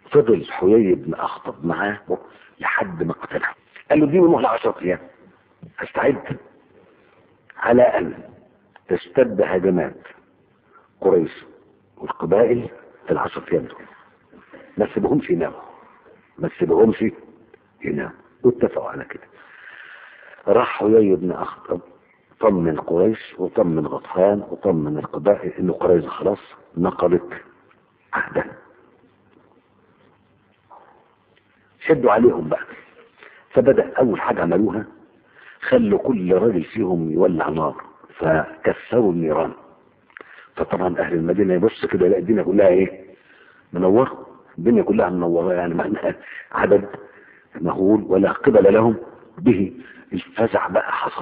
فضل حيي بن اخطب معاه لحد ما اقتنع قال له دي مهلة 10 ايام استعد على ان تشتد هجمات قريش والقبائل في العشر ايام دول ما تسيبهمش يناموا ما تسيبهمش يناموا واتفقوا على كده راح حيي بن اخطب طمن قريش وطمن غطفان وطمن القبائل ان قريش خلاص نقضت عهدها شدوا عليهم بقى فبدأ أول حاجة عملوها خلوا كل راجل فيهم يولع نار فكسروا النيران فطبعا أهل المدينة يبص كده يلاقي الدنيا كلها إيه منورة الدنيا كلها منورة يعني معناها عدد مهول ولا قبل لهم به الفزع بقى حصل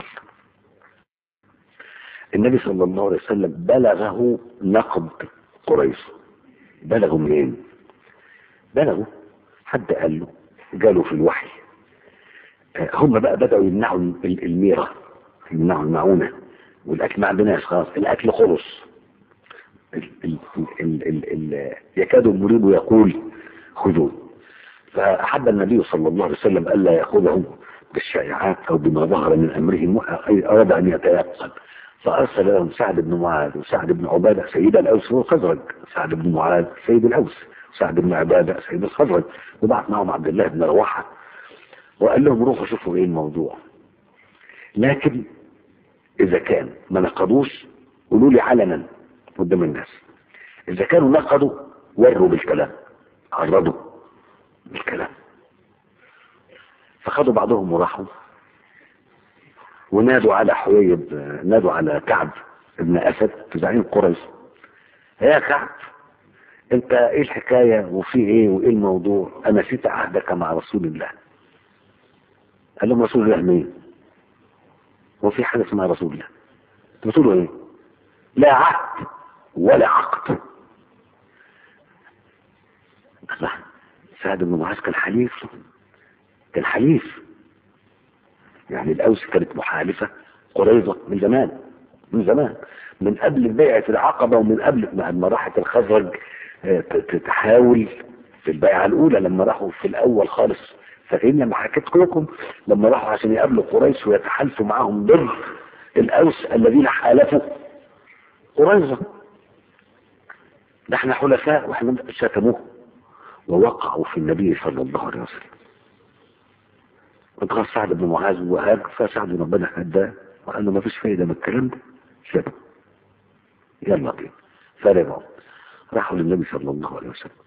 النبي صلى الله عليه وسلم بلغه نقد قريش بلغوا منين بلغوا حد قال له قالوا في الوحي هم بقى بدأوا يمنعوا الميرة يمنعوا المعونة والأكل ما عندناش خلاص الأكل خلص ال ال ال ال ال يكاد المريب يقول خذوه فأحب النبي صلى الله عليه وسلم ألا يأخذهم بالشائعات أو بما ظهر من أمرهم أراد أن يتيقن فأرسل لهم سعد بن معاذ وسعد بن عبادة سيد الأوس والخزرج سعد بن معاذ سيد الأوس سعد بن عبادة سيد الخزرج وبعث معهم عبد الله بن رواحة وقال لهم روحوا شوفوا ايه الموضوع لكن اذا كان ما نقضوش قولوا لي علنا قدام الناس اذا كانوا نقضوا وروا بالكلام عرضوا بالكلام فخدوا بعضهم وراحوا ونادوا على حويب نادوا على كعب ابن اسد زعيم قريش يا كعب انت ايه الحكاية وفي ايه وايه الموضوع انا نسيت عهدك مع رسول الله قال لهم رسول الله مين هو في حاجة اسمها رسول الله انتوا بتقولوا ايه لا عهد ولا عقد الله سعد بن معاذ كان حليف كان حليف يعني الاوس كانت محالفة قريظة من زمان من زمان من قبل بيعة العقبة ومن قبل ما راحت الخزرج تحاول في البيعة الأولى لما راحوا في الأول خالص فاكرين لما حكيت لكم لما راحوا عشان يقابلوا قريش ويتحالفوا معهم ضد الأوس الذين حالفوا قريظة ده احنا حلفاء واحنا شتموه ووقعوا في النبي صلى الله عليه وسلم وقال سعد بن معاذ وهاج فسعد بن ربنا هداه وقال له ما فيش فايدة من الكلام ده سيبه يلا بينا فرجعوا راحوا للنبي صلى الله عليه وسلم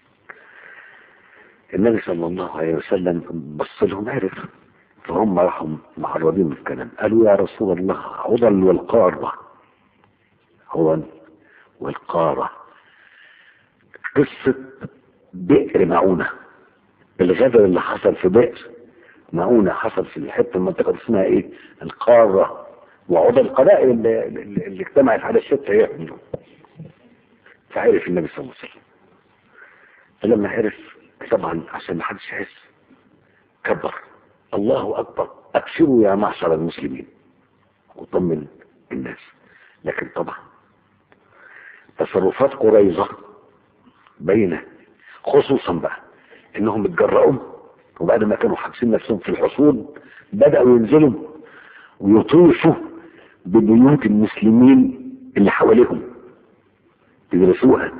النبي صلى الله عليه وسلم بص لهم عرف فهم راحوا معرضين بالكلام قالوا يا رسول الله عضل والقارة عضل والقارة قصة بئر معونة الغدر اللي حصل في بئر معونة حصل في الحتة المنطقة اسمها ايه القارة وعضل القبائل اللي, اللي اجتمعت على الشتى يعملوا فعرف النبي صلى الله عليه وسلم فلما عرف طبعا عشان ما حدش يحس كبر الله اكبر ابشروا يا معشر المسلمين وطمن الناس لكن طبعا تصرفات قريظة بينة خصوصا بقى انهم اتجرأوا وبعد ما كانوا حابسين نفسهم في الحصون بدأوا ينزلوا ويطوفوا ببيوت المسلمين اللي حواليهم يدرسوها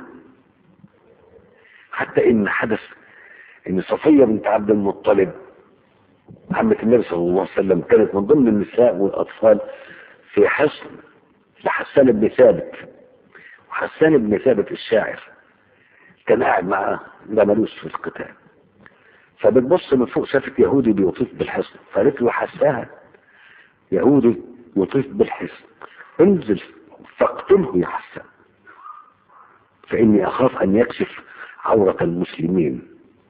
حتى ان حدث ان صفية بنت عبد المطلب عمة النبي صلى الله عليه وسلم كانت من ضمن النساء والاطفال في حصن لحسان بن ثابت وحسان بن ثابت الشاعر كان قاعد معاه ده ملوش في القتال فبتبص من فوق شافت يهودي بيطيف بالحصن فقالت له حساها يهودي يطيف بالحصن انزل فاقتله يا حسان فإني أخاف أن يكشف عورة المسلمين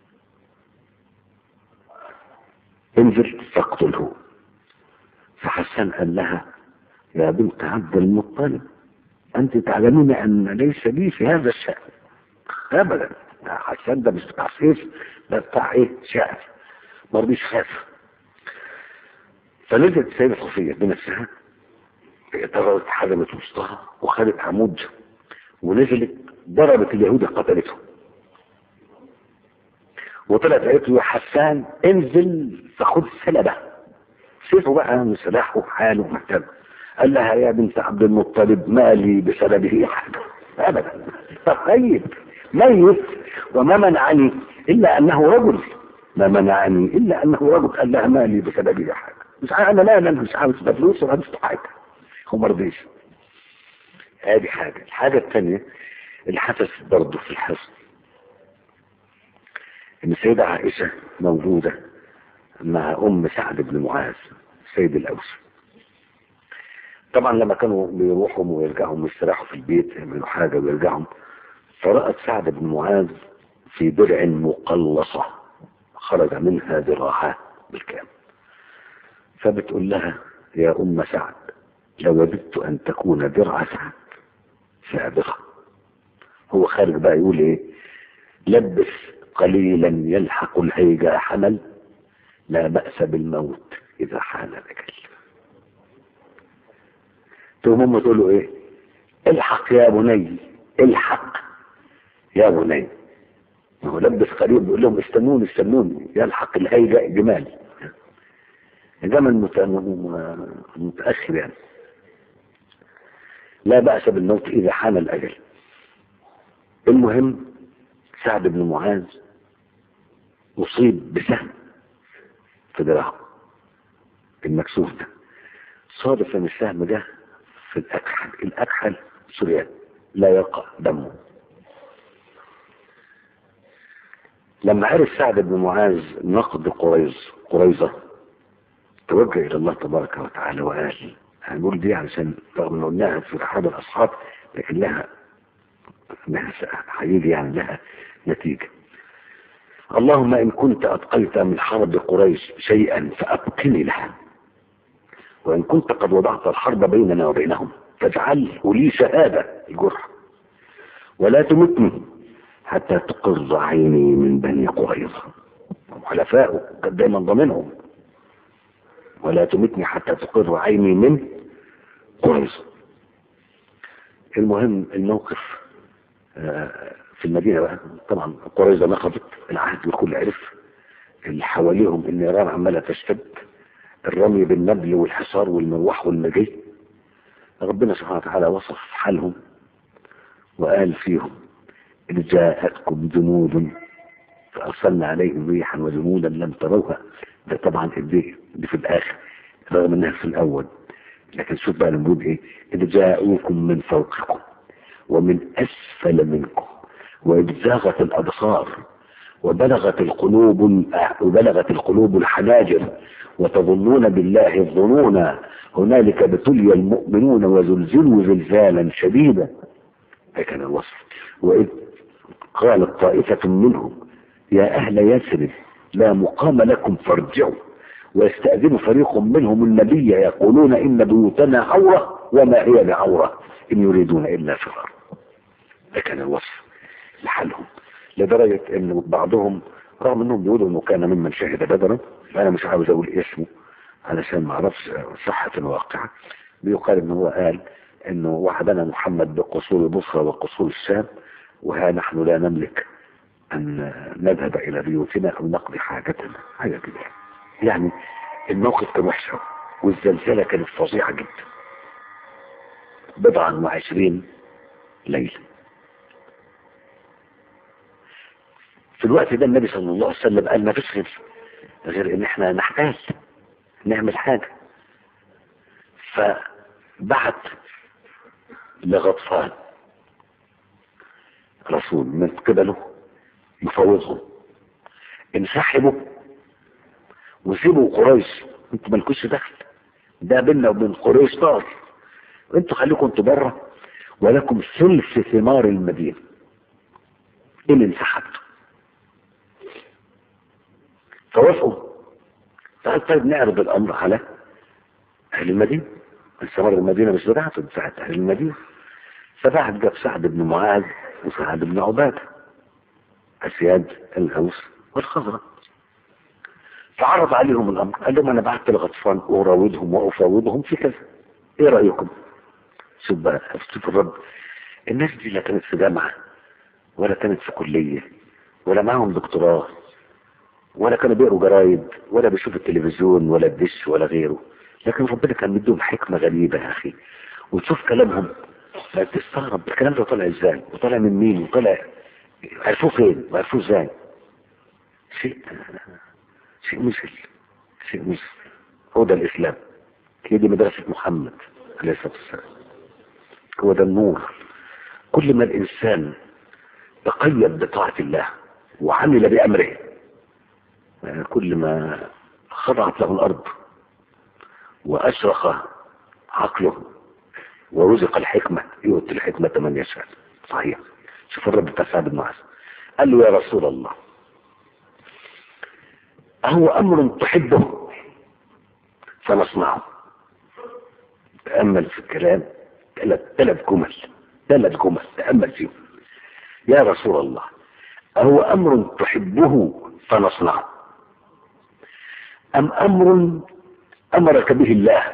انزل فاقتله فحسان قال لها يا بنت عبد المطلب أنت تعلمين أن ليس لي في هذا الشأن أبدا حسان ده مش بتاع سيف ده بتاع إيه شعر ما رضيش خاف فنزلت سيدة صفية بنفسها اعترضت حزمت وسطها وخدت عمود ونزلت ضربت اليهود قتلته وطلعت قالت له يا حسان انزل فخذ سلبه سيفه بقى من سلاحه حاله محتاج قال لها يا بنت عبد المطلب ما لي بسببه حاجه ابدا طيب ميت وما منعني الا انه رجل ما منعني الا انه رجل قال لها ما لي بسببه حاجه مش عارف انا لا انا مش عاوز ده فلوس ولا عاوز حاجه هو ما رضيش ادي حاجه الحاجه الثانيه اللي حدث برضه في الحصن ان السيده عائشه موجوده مع ام سعد بن معاذ سيد الاوس طبعا لما كانوا بيروحوا ويرجعوا يستراحوا في البيت يعملوا حاجه ويرجعوا فرأت سعد بن معاذ في درع مقلصة خرج منها ذراعاه بالكامل فبتقول لها يا أم سعد لو وددت أن تكون درع سعد سابقة هو خارج بقى يقول إيه لبس قليلا يلحق الهيجة حمل لا بأس بالموت إذا حان الأجل تقوم أمه تقول له إيه الحق يا بني الحق يا بني هو لبس قريب بيقول لهم استنوني استنوني يلحق الهيجة جمال جمل متأخر يعني لا بأس بالموت إذا حان الأجل المهم سعد بن معاذ أصيب بسهم في دراعه المكسوف ده صادف ان السهم ده في الأكحل الأكحل سريان لا يقع دمه لما عرف سعد بن معاذ نقد قريظ قريظة توجه إلى الله تبارك وتعالى وقال هنقول دي علشان رغم انه قلناها في أحد الأصحاب لكن لها لها هيجي يعني لها نتيجة اللهم إن كنت أتقيت من حرب قريش شيئا فأبقني لها وإن كنت قد وضعت الحرب بيننا وبينهم فاجعله لي شهادة الجرح ولا تمتني حتى تقر عيني من بني قريظة وحلفائه كان دايما ضامنهم ولا تمتني حتى تقر عيني من قريظة المهم الموقف في المدينة بقى طبعا قريظة نقضت العهد والكل عرف اللي حواليهم النيران عمالة تشتد الرمي بالنبل والحصار والمروح والمجي ربنا سبحانه وتعالى وصف حالهم وقال فيهم إذ جاءتكم جنود فأرسلنا عليهم ريحا وجنودا لم تروها ده طبعا دي, دي في الآخر رغم انها في الأول لكن شوف بقى الموجود ايه إذ جاءوكم من فوقكم ومن أسفل منكم وإذ زاغت الأبصار وبلغت القلوب وبلغت القلوب الحناجر وتظنون بالله الظنون هنالك ابتلي المؤمنون وزلزلوا زلزالا شديدا ده كان الوصف وإذ قالت طائفة منهم يا أهل يثرب لا مقام لكم فارجعوا ويستأذن فريق منهم النبي يقولون إن بيوتنا عورة وما هي بعورة إن يريدون إلا فرار ده كان الوصف لحالهم لدرجة ان بعضهم رغم انهم بيقولوا انه كان ممن شهد بدرا فانا مش عاوز اقول اسمه علشان ما اعرفش صحة الواقعة بيقال ان هو قال انه وعدنا محمد بقصور البصرة وقصور الشام وها نحن لا نملك ان نذهب الى بيوتنا او نقضي حاجتنا حاجة كده يعني الموقف كان وحش والزلزلة كانت فظيعة جدا بضعا وعشرين ليلة في الوقت ده النبي صلى الله عليه وسلم قال ما فيش غير غير ان احنا نحتاج نعمل حاجة فبعت لغطفان رسول من قبله يفوضهم انسحبوا وسيبوا قريش انتوا مالكوش دخل ده بيننا وبين قريش طار انتوا خليكم انتوا بره ولكم ثلث ثمار المدينه ان انسحبتوا فوافقوا فقال طيب نعرض الامر على اهل المدينه ثمار المدينه مش بتاعته بتاعت اهل المدينه فبعت جاب سعد بن معاذ وسعد بن عباده اسياد الاوس والخزرج فعرض عليهم الامر قال لهم انا بعت لغطفان اراودهم وافاوضهم في كذا ايه رايكم شوف بقى شوف الرب الناس دي لا كانت في جامعه ولا كانت في كليه ولا معاهم دكتوراه ولا كانوا بيقروا جرايد ولا بيشوفوا التلفزيون ولا الدش ولا غيره لكن ربنا كان مديهم حكمة غريبة يا أخي وتشوف كلامهم تستغرب الكلام ده طالع ازاي وطالع من مين وطالع عرفوه فين وعرفوه ازاي شيء شيء مذهل شيء مذهل هو ده الإسلام هي دي مدرسة محمد عليه الصلاة والسلام هو ده النور كل ما الإنسان تقيد بطاعة الله وعمل بأمره كل ما خضعت له الأرض وأشرق عقله ورزق الحكمة يؤتي الحكمة من يشاء صحيح شوف الرب بتاع سعد بن معاذ قال له يا رسول الله أهو أمر تحبه فنصنعه تأمل في الكلام ثلاث ثلاث جمل ثلاث جمل تأمل فيهم يا رسول الله أهو أمر تحبه فنصنعه أم أمر أمرك به الله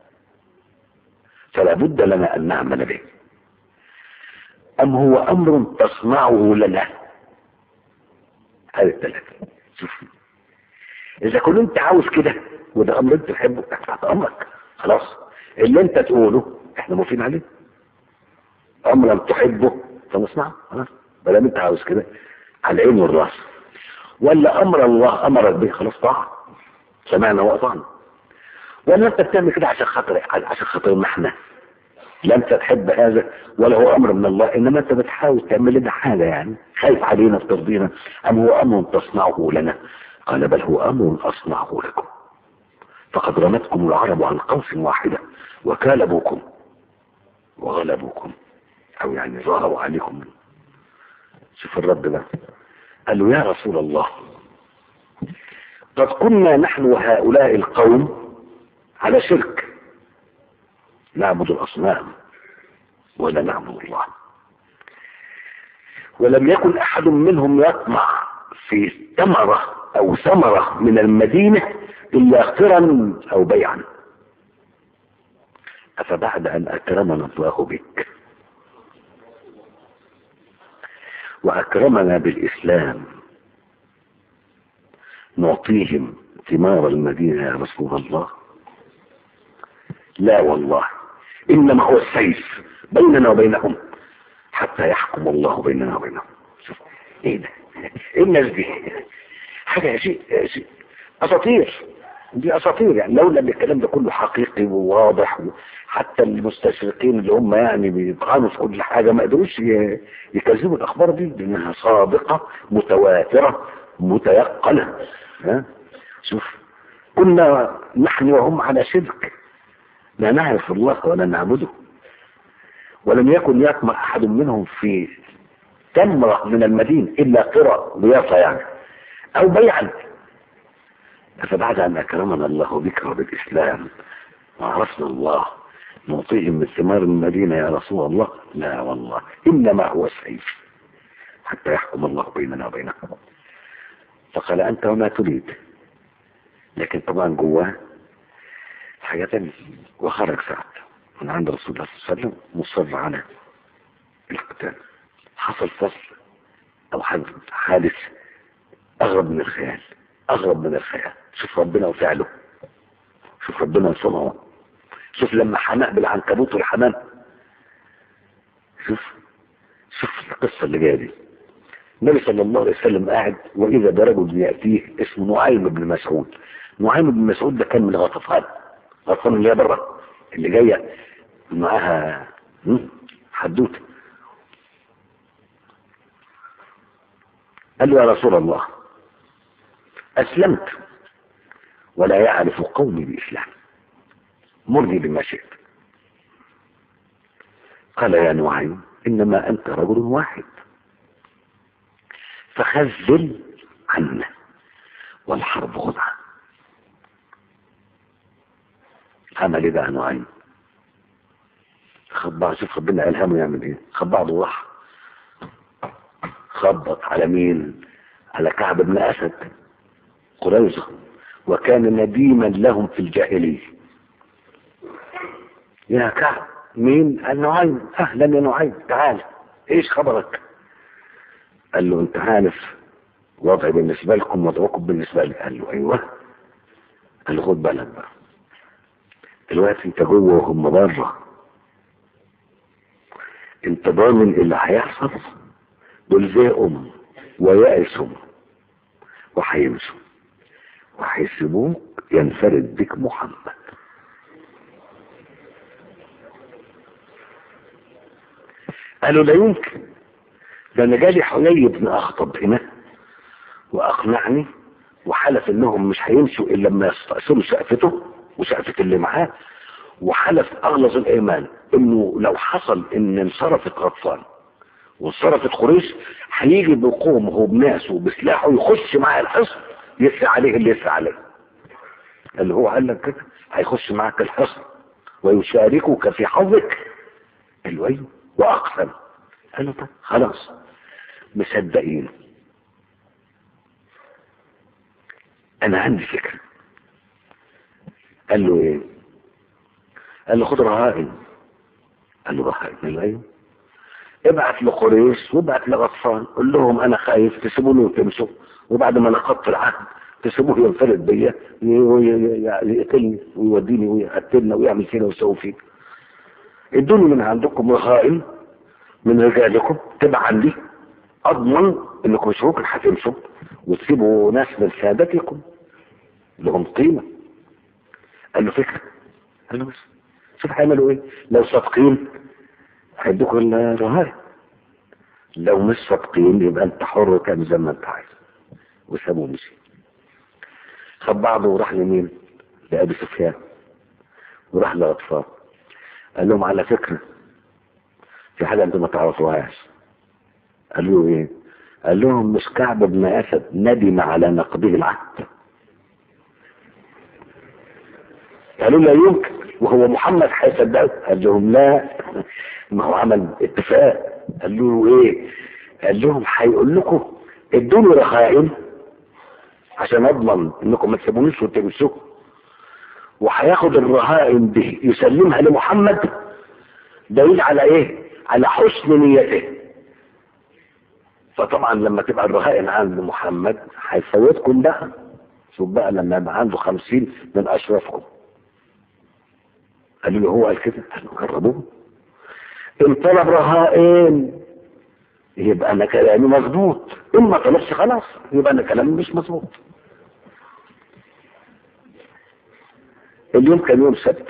فلا بد لنا أن نعمل به أم هو أمر تصنعه لنا هذه الثلاثة شوف إذا كنت أنت عاوز كده وده أمر أنت تحبه تحت أمرك خلاص اللي أنت تقوله إحنا موافقين عليه أمرا تحبه فنصنعه خلاص ما دام أنت عاوز كده على العين والراس ولا أمر الله أمرك به خلاص طاعة سمعنا وأطعنا ولا أنت بتعمل كده عشان خاطر عشان خاطر ما احنا لا انت تحب هذا ولا هو امر من الله انما انت بتحاول تعمل لنا حاجه يعني خايف علينا بترضينا ام هو امر تصنعه لنا قال بل هو امر اصنعه لكم فقد رمتكم العرب عن قوس واحده وكالبوكم وغلبوكم او يعني ظهروا عليكم شوف الرد ده قال له يا رسول الله قد كنا نحن وهؤلاء القوم على شرك نعبد الأصنام ولا نعبد الله ولم يكن أحد منهم يطمع في ثمرة أو ثمرة من المدينة إلا قرا أو بيعا أفبعد أن أكرمنا الله بك وأكرمنا بالإسلام نعطيهم ثمار المدينة يا رسول الله لا والله إنما هو السيف بيننا وبينهم حتى يحكم الله بيننا وبينهم شوف ايه ده ايه الناس دي حاجة شيء شيء اساطير دي اساطير يعني لولا ان الكلام ده كله حقيقي وواضح حتى المستشرقين اللي هم يعني بيطعنوا في كل حاجة ما قدروش يكذبوا الاخبار دي لانها صادقة متواترة متيقنة ها شوف كنا نحن وهم على شرك لا نعرف الله ولا نعبده ولم يكن يطمع أحد منهم في تمرة من المدينة إلا قرى ضيافة يعني أو بيعا فبعد أن أكرمنا الله بك وبالإسلام وعرفنا الله نعطيهم من ثمار المدينة يا رسول الله لا والله إنما هو السيف حتى يحكم الله بيننا وبينكم فقال أنت وما تريد لكن طبعا جواه حاجة تانية وخرج سعد من عند رسول الله صلى الله عليه وسلم مصر على القتال حصل فصل او حادث اغرب من الخيال اغرب من الخيال شوف ربنا وفعله شوف ربنا وصنعه شوف لما حماء بالعنكبوت والحمام شوف شوف القصة اللي جاية دي النبي صلى الله عليه وسلم قاعد واذا برجل يأتيه اسمه نعيم بن مسعود نعيم بن مسعود ده كان من غطفان غطفان اللي هي بره اللي جاية معاها حدوته قال له يا رسول الله أسلمت ولا يعرف قومي بإسلام مرني بما شئت قال يا نعيم إنما أنت رجل واحد فخذل عنا والحرب خدعة عمل ايه بقى نعيم خبط شوف ربنا الهمه يعمل ايه خبط وراح خبط على مين على كعب بن اسد قريظه وكان نديما لهم في الجاهليه يا كعب مين قال نعيم اهلا يا نعيم تعال ايش خبرك قال له انت عارف وضعي بالنسبة لكم وضعكم بالنسبة لي قال له ايوه قال له خد بالك بقى دلوقتي انت جوه وهم بره انت ضامن اللي هيحصل دول زي ام ويأسوا وهيمشوا وهيسيبوك ينفرد بك محمد قالوا لا يمكن ده انا جالي حيي بن اخطب هنا واقنعني وحلف انهم مش هيمشوا الا لما يستأصلوا شقفته وشقفة اللي معاه وحلف اغلظ الايمان انه لو حصل ان انصرفت غطفان وانصرفت قريش هيجي بقومه وبناسه وبسلاحه يخش معاه الحصن يسري عليه اللي يسري عليه اللي هو قال لك كده هيخش معاك الحصن ويشاركك في حظك قال له ايوه واقسم قال له طيب خلاص مصدقين انا عندي فكره قال له ايه قال له خد رهائن قال له رهائن قال له ايوه ابعت لقريش وابعت لغطفان قول لهم انا خايف تسيبوني وتمشوا وبعد ما نقضت العهد تسيبوه ينفرد بيا يقتلني ويوديني ويقتلنا ويعمل فينا ويسوي فينا ادوني من عندكم رهائن من رجالكم تبع عندي اضمن انكم مش ممكن هتمشوا وتسيبوا ناس من سادتكم لهم قيمة قال له فكرة قال له بس شوف هيعملوا ايه لو صادقين هيدوكوا الرهائن لو مش صادقين يبقى انت حر كان زي ما انت عايز وسابوه مشي خد بعضه وراح لمين لأبي سفيان وراح لأطفال قال لهم على فكرة في حاجة انتوا ما تعرفوهاش قالوا له ايه قال لهم مش كعب بن اسد ندم على نقضه العهد قالوا لا يمكن وهو محمد هيصدقه قال لهم لا ما هو عمل اتفاق قال له ايه قال لهم هيقول لكم ادوني رخائن عشان اضمن انكم ما تسيبونيش وتمسكوا وهياخد الرهائن دي يسلمها لمحمد دليل على ايه على حسن نيته فطبعا لما تبقى الرهائن عند محمد هيفوتكم بقى شوف بقى لما يبقى عنده خمسين من اشرافكم قالوا له هو قال كده قالوا جربوه ان طلب رهائن يبقى انا كلامي مظبوط ان ما طلبش خلاص يبقى انا كلامي مش مظبوط اليوم كان يوم سبت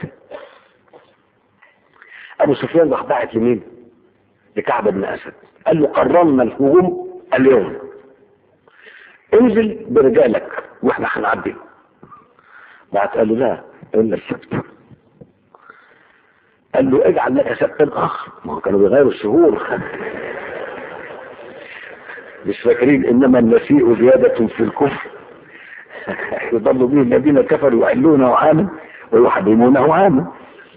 ابو سفيان راح باعت لمين لكعب بن اسد قال له قررنا الهجوم اليوم انزل برجالك واحنا هنعدي بعت قال له لا الا السبت قال له اجعل لك سبتا اخر ما هو كانوا بيغيروا الشهور مش فاكرين انما النسيء زيادة في الكفر يضل به الذين كفروا يحلونه عاما ويحرمونه عاما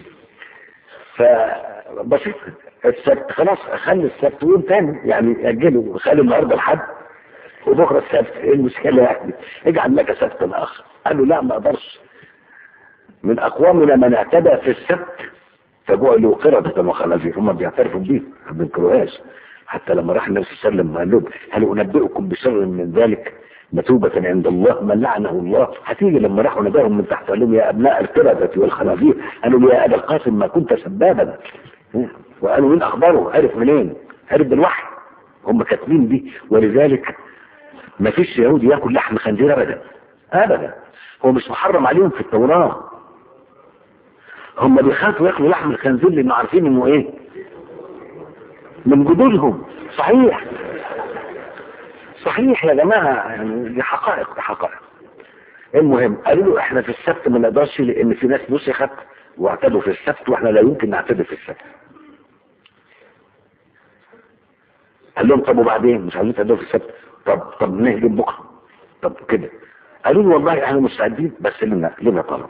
فبسيط السبت خلاص خلي السبت يوم تاني يعني اجله خلي النهارده الحد وبكره السبت ايه المشكله يعني اجعل لك سبتا اخر قال له لا ما اقدرش من اقوامنا من اعتدى في السبت فجعلوا قردة وخنازير هم بيعترفوا بيه ما بينكروهاش حتى لما راح النبي صلى الله عليه وسلم قال لهم هل انبئكم بشر من ذلك مثوبة عند الله من لعنه الله هتيجي لما راحوا نداهم من تحت قال لهم يا ابناء القردة والخنازير قالوا يا ابا القاسم ما كنت سبابا وقالوا مين اخباره عرف منين عرف بالوحي هم كاتبين دي ولذلك ما فيش يهودي ياكل لحم خنزير ابدا ابدا هو مش محرم عليهم في التوراة هم بيخافوا ياكلوا لحم الخنزير لانه عارفين انه ايه من جدودهم صحيح صحيح يا جماعة يعني دي حقائق دي حقائق المهم قالوا له احنا في السبت ما نقدرش لان في ناس نسخت واعتدوا في السبت واحنا لا يمكن نعتدي في السبت قال لهم طب وبعدين مش عايزين تعتدوا في السبت طب طب نهجم بكره طب كده قالوا له والله احنا مستعدين بس لنا لنا طلب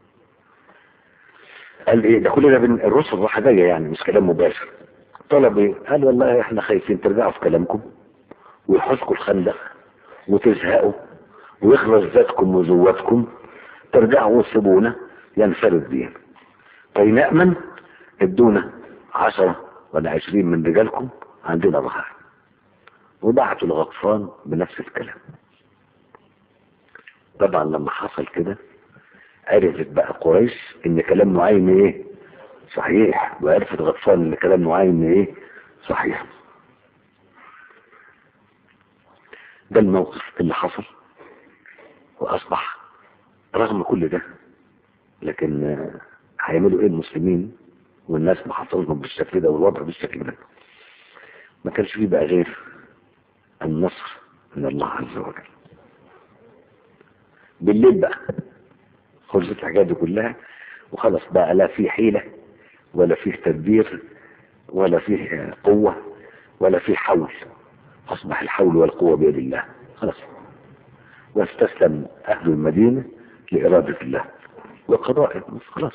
قال ايه ده كلنا بن الرسل راح جايه يعني مش كلام مباشر طلب ايه قال والله احنا خايفين ترجعوا في كلامكم ويحوزكم الخندق وتزهقوا ويخلص ذاتكم وزواتكم ترجعوا وتسيبونا ينفرد بينا كي نأمن ادونا عشرة ولا عشرين من رجالكم عندنا رهائن وبعتوا لغطفان بنفس الكلام طبعا لما حصل كده عرفت بقى قريش ان كلام نعيم ايه صحيح وعرفت غطفان ان كلام نعيم ايه صحيح ده الموقف اللي حصل واصبح رغم كل ده لكن آه، هيعملوا ايه المسلمين والناس محاصرهم بالشكل ده والوضع بالشكل ده ما كانش فيه بقى غير النصر من الله عز وجل بالليل بقى خلصت الحاجات دي كلها وخلص بقى لا في حيلة ولا فيه تدبير ولا فيه قوة ولا فيه حول أصبح الحول والقوة بيد الله خلاص واستسلم أهل المدينة لإرادة الله وقضائه خلاص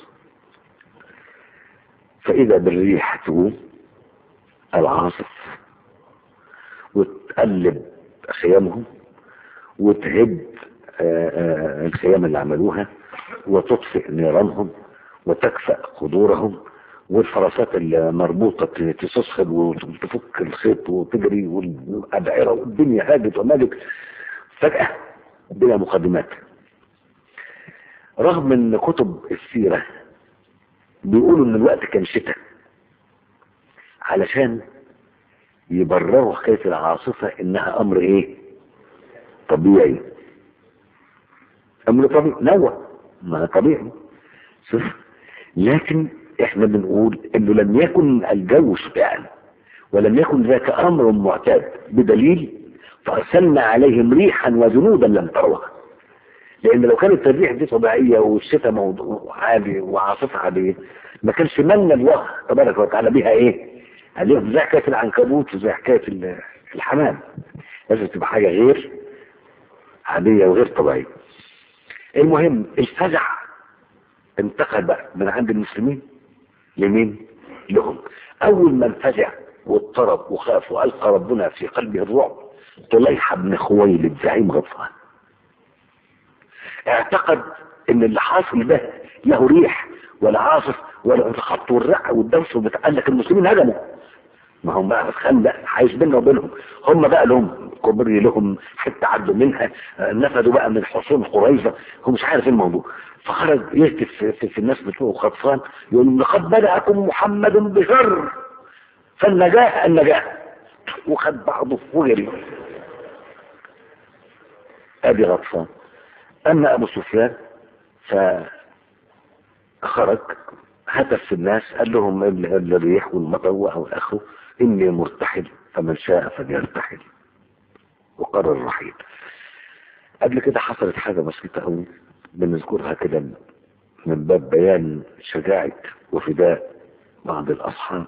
فإذا بالريح تقوم العاصف وتقلب خيامهم وتهد آه، آه، الخيام اللي عملوها وتطفئ نيرانهم وتكفأ قدورهم والفرسات المربوطة تسخر وتفك الخيط وتجري والأبعرة والدنيا هاجت ومالك فجأة بلا مقدمات رغم ان كتب السيرة بيقولوا ان الوقت كان شتاء علشان يبرروا حكاية العاصفة انها امر ايه طبيعي امر طبيعي نوى ما طبيعي شوف لكن احنا بنقول انه لم يكن الجو شتاء ولم يكن ذاك امر معتاد بدليل فارسلنا عليهم ريحا وجنودا لم تروها لان لو كانت الريح دي طبيعيه والشتاء موضوع عادي وعاصفه عاديه ما كانش من الله تبارك وتعالى بها ايه عليهم زي حكايه العنكبوت وزي حكايه ال- الحمام لازم تبقى حاجه غير عاديه وغير طبيعيه المهم الفزع انتقل بقى من عند المسلمين لمين لهم اول ما انفزع واضطرب وخاف والقى ربنا في قلبه الرعب طليحه بن خويلد زعيم غطفان اعتقد ان اللي حاصل ده له ريح ولا عاصف ولا الخط والرع والدوس وبتاع قال لك المسلمين هجموا ما هم بقى خندق عايش بيننا وبينهم هم بقى لهم كوبري لهم حته عدوا منها آه، نفذوا بقى من حصون قريظه هو مش عارف ايه الموضوع فخرج يهتف في, في, في الناس بتوعه خطفان يقول لقد بدأكم محمد بشر فالنجاة النجاة وخد بعضه وجري ادي غطفان اما ابو سفيان فخرج هتف في الناس قال لهم ال- ال- الريح والمطر او اخره اني مرتحل فمن شاء فليرتحل وقرر الرحيل قبل كده حصلت حاجة بسيطة قوي بنذكرها كده من باب بيان شجاعة وفداء بعض الأصحاب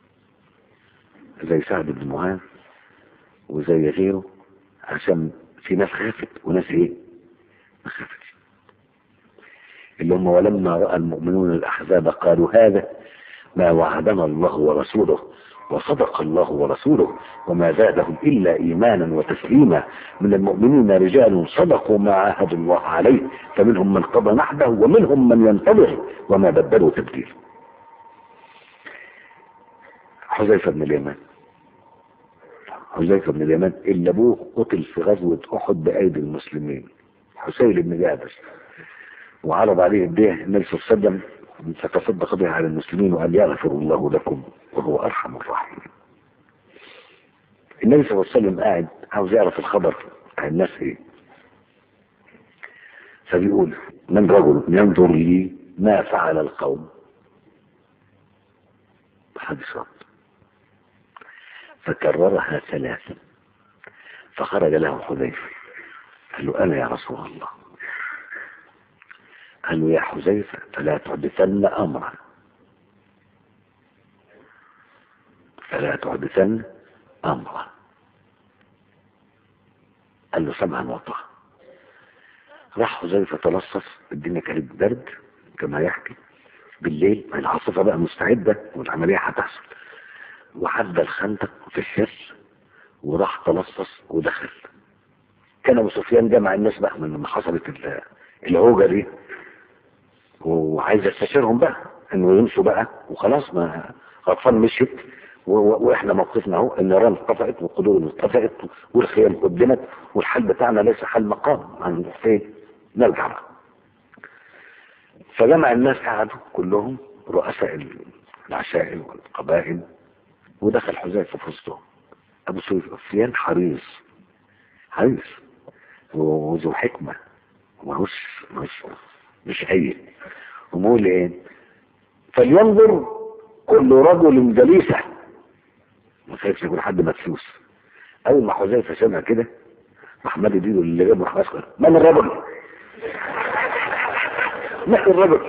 زي سعد بن معاذ وزي غيره عشان في ناس خافت وناس ايه ما خافتش اللي هم ولما رأى المؤمنون الأحزاب قالوا هذا ما وعدنا الله ورسوله وصدق الله ورسوله وما زادهم إلا إيمانا وتسليما من المؤمنين رجال صدقوا ما عاهدوا الله عليه فمنهم من قضى نحبه ومنهم من ينتظر وما بدلوا تبديلا حذيفة بن اليمان حذيفة بن اليمان اللي ابوه قتل في غزوة احد بايدي المسلمين حسين بن جابر وعرض عليه الديه النبي صلى الله عليه وسلم فتصدق بها على المسلمين وقال يغفر الله لكم وهو ارحم الراحمين النبي صلى الله عليه وسلم قاعد عاوز يعرف الخبر بتاع الناس ايه فبيقول من رجل ينظر لي ما فعل القوم حدث رب فكررها ثلاثا فخرج له حذيفة قال له أنا يا رسول الله قال له يا حذيفة فلا تحدثن أمرا فلا تحدثن أمرا قال له سمعا وطاعة راح حذيفة تلصص الدنيا كانت برد كما يحكي بالليل العاصفة بقى مستعدة والعملية هتحصل وعدى الخندق في السر وراح تلصص ودخل كان ابو سفيان جمع الناس بقى من لما حصلت ال- الهوجه دي وعايز يستشيرهم بقى انه يمشوا بقى وخلاص ما غطفان مشيت و- و- واحنا موقفنا اهو النيران اتطفئت والقدور اتطفئت والخيام قدمت والحل بتاعنا ليس حل مقام هنروح فين؟ نرجع بقى فجمع الناس قعدوا كلهم رؤساء العشائر والقبائل ودخل حذيفه في وسطهم ابو سفيان حريص حريص وذو حكمه وماهوش مش مش هين ومقول ايه فلينظر كل رجل جليسه ما خايفش يكون حد مدسوس اول ما حذيفه سمع كده راح مد ايده اللي جابه راح ماسكه من الرجل؟ من الرجل؟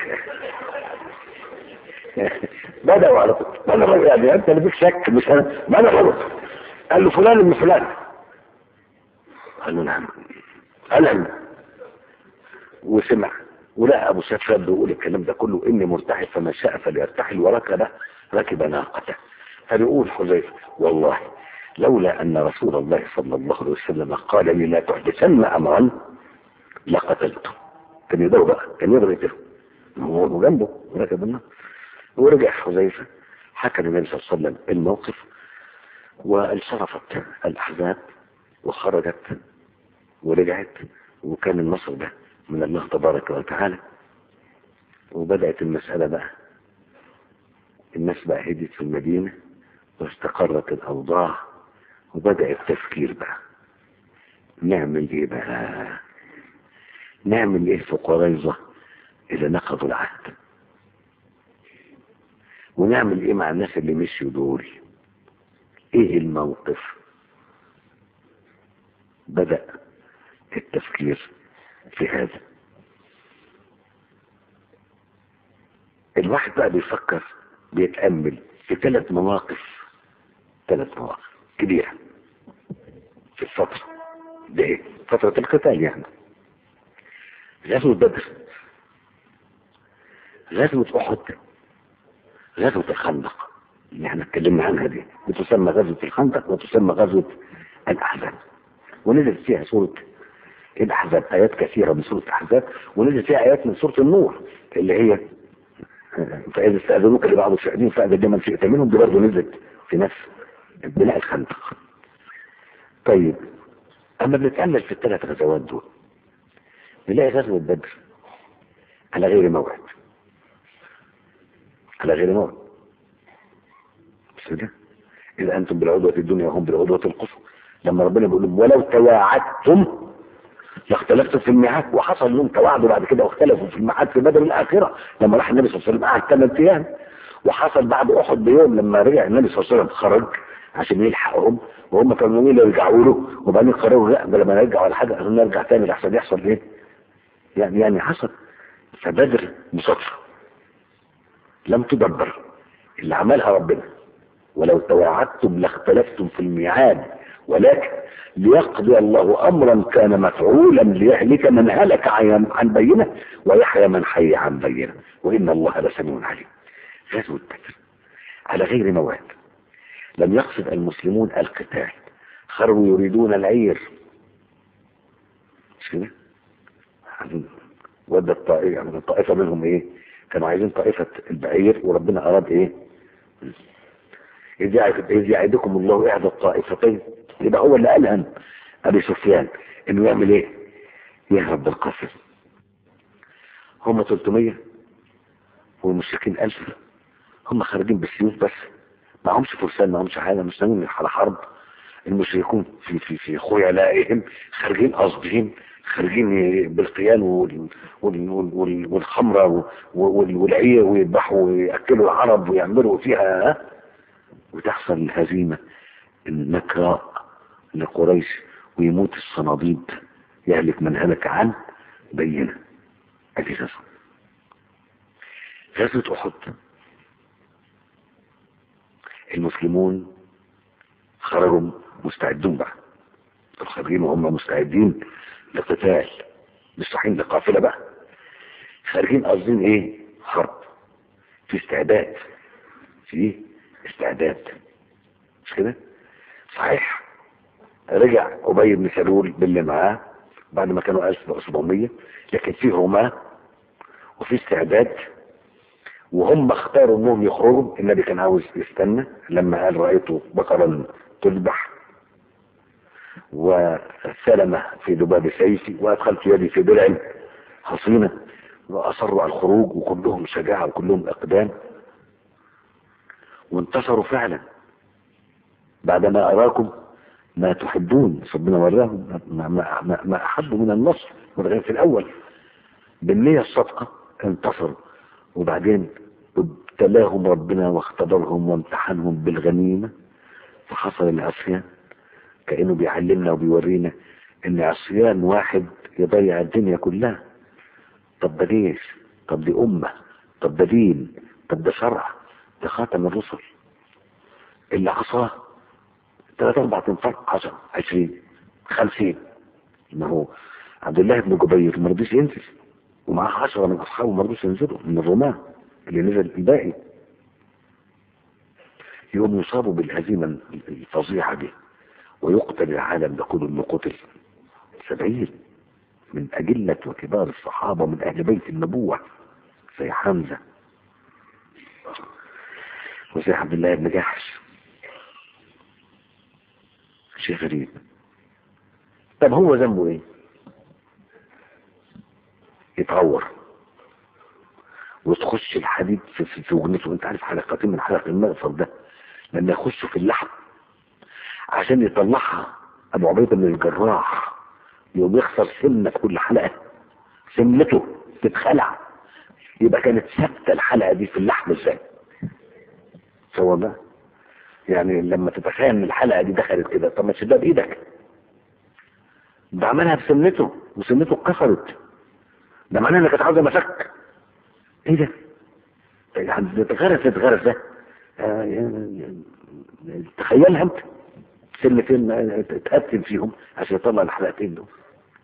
بدأوا على طول من الرجل يعني انت اللي فيك شك مش انا من الرجل؟ قال له فلان ابن فلان قال له نعم قال له وسمع ولقى ابو سفيان بيقول الكلام ده كله اني مرتحل فمن شاء فليرتحل وركب ركب ناقته فبيقول حذيفه والله لولا ان رسول الله صلى الله عليه وسلم قال لي لا تحدثن امرا لقتلته كان يقدروا بقى كان يقدر يقتله هو جنبه ركب الناقه ورجع حذيفه حكى النبي صلى الله عليه وسلم الموقف وانصرفت الاحزاب وخرجت ورجعت وكان النصر ده من الله تبارك وتعالى وبدأت المسألة بقى الناس بقى هديت في المدينة واستقرت الأوضاع وبدأ التفكير بقى نعمل ايه بقى نعمل ايه في قريظة إذا نقضوا العهد ونعمل ايه مع الناس اللي مشيوا دول ايه الموقف بدأ التفكير في هذا الواحد بقى بيفكر بيتأمل في ثلاث مواقف ثلاث مواقف كبيرة في الفترة ده ايه فترة القتال يعني غزوة بدر غزوة أحد غزوة الخندق اللي احنا اتكلمنا عنها دي بتسمى غزوة الخندق وتسمى غزوة الأحزاب ونزلت فيها سورة الأحزاب آيات كثيرة من سورة الأحزاب ونزلت فيها آيات من سورة النور اللي هي فإذا استأذنوك لبعض الشهدين فأذن لمن شئت منهم دي برضه نزلت في نفس بناء الخندق طيب أما بنتأمل في الثلاث غزوات دول نلاقي غزوة بدر على غير موعد على غير موعد مش كده إذا أنتم بالعدوة الدنيا وهم بالعدوة القصوى لما ربنا بيقول لهم ولو تواعدتم لاختلفتم في الميعاد وحصل لهم تواعدوا بعد كده واختلفوا في الميعاد في بدر الآخرة لما راح النبي صلى الله عليه وسلم قعد ثمان أيام وحصل بعد أحد بيوم لما رجع النبي صلى الله عليه وسلم خرج عشان يلحقهم وهم كانوا يقولوا يرجعوا له وبعدين قرروا لا ده لما نرجع ولا حاجة عشان نرجع تاني لحسن يحصل ايه؟ يعني يعني حصل فبدر مصادفة لم تدبر اللي عملها ربنا ولو تواعدتم لاختلفتم في الميعاد ولكن ليقضي الله امرا كان مفعولا ليهلك من هلك عن عن بينه ويحيى من حي عن بينه وان الله لسميع عليم غزوه بدر على غير موعد لم يقصد المسلمون القتال خرجوا يريدون العير مش كده ودى الطائفه يعني الطائفه منهم ايه كانوا عايزين طائفه البعير وربنا اراد ايه إذ يعد- إذ يعدكم الله إحدى الطائفتين يبقى هو اللي ألهم أبي سفيان إنه يعمل إيه؟ يهرب بالقصر هم 300 والمشركين 1000 هم خارجين بالسيوف بس معهمش فرسان معهمش حاجة مش ناويين على حرب المشركون في في في خيلائهم خارجين قاصدين خارجين بالقيان وال- وال- وال- وال- والخمرة وال- والعير ويذبحوا ويأكلوا العرب ويعملوا فيها ها؟ وتحصل الهزيمة النكراء لقريش ويموت الصناديد يهلك من هلك عن بينه ادي غزوة غزوة احد المسلمون خرجوا مستعدون بقى الخارجين وهم مستعدين لقتال مش رايحين لقافلة بقى خارجين قاصدين ايه حرب في استعداد في استعداد مش كده صحيح رجع أبي بن سلول باللي معاه بعد ما كانوا 1700 لكن في رماة وفي استعداد وهم اختاروا انهم يخرجوا النبي كان عاوز يستنى لما قال رأيت بقرا تذبح وسلمة في ذباب سيفي وادخلت يدي في درع حصينة واصروا على الخروج وكلهم شجاعة وكلهم اقدام وانتصروا فعلا بعدما اراكم ما تحبون ربنا وراهم ما, ما, ما, ما احبوا من النصر من في الاول بالنية الصادقة انتصروا وبعدين ابتلاهم ربنا واختبرهم وامتحنهم بالغنيمة فحصل العصيان كأنه بيعلمنا وبيورينا ان عصيان واحد يضيع الدنيا كلها طب ده جيش طب دي أمة طب ده دين طب ده شرع ده خاتم الرسل اللي عصاه ثلاثة أربعة تنفر عشرة عشرين خمسين ما هو عبد الله بن جبير ما رضيش ينزل ومعاه عشرة من أصحابه ما رضوش ينزلوا من الرماة اللي نزل الباقي يوم يصابوا بالهزيمة الفظيعة دي ويقتل العالم ده كله انه قتل سبعين من أجلة وكبار الصحابة من أهل بيت النبوة زي حمزة وزي عبد الله بن جحش شيء غريب طب هو ذنبه ايه يتعور وتخش الحديد في, في, في وجنته انت عارف حلقتين من حلق المغفر ده لما يخشوا في اللحم عشان يطلعها ابو عبيده بن الجراح يوم يخسر سنه في كل حلقه سنته تتخلع يبقى كانت ثابته الحلقه دي في اللحم ازاي سوى ده يعني لما تتخيل ان الحلقه دي دخلت كده طب ما تشدها بايدك ده عملها بسنته وسنته اتكسرت ده معناه انك كانت عاوزه مسك ايه ده؟ يعني اتغرست غرزه آه يعني تخيلها انت سنتين تقتل فيهم عشان يطلع الحلقتين دول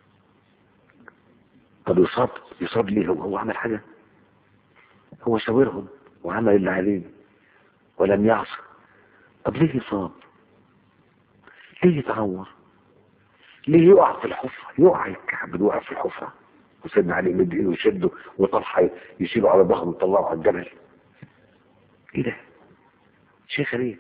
طب يصاب يصاب ليه هو, هو عمل حاجه هو شاورهم وعمل اللي عليه ولم يعصر طب ليه يصاب ليه يتعور ليه يقع في الحفرة يقع يتكعبل ويقع في الحفرة وسيدنا علي يمد ايده ويشده وطلحة يشيله على ظهره ويطلعه على الجبل ايه ده شيخ ايه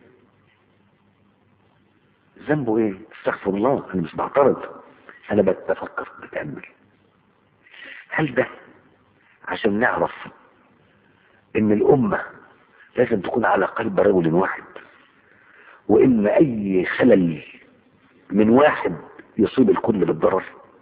ذنبه ايه استغفر الله انا مش بعترض انا بتفكر بتأمل هل ده عشان نعرف ان الامة لازم تكون على قلب رجل واحد وان اي خلل من واحد يصيب الكل بالضرر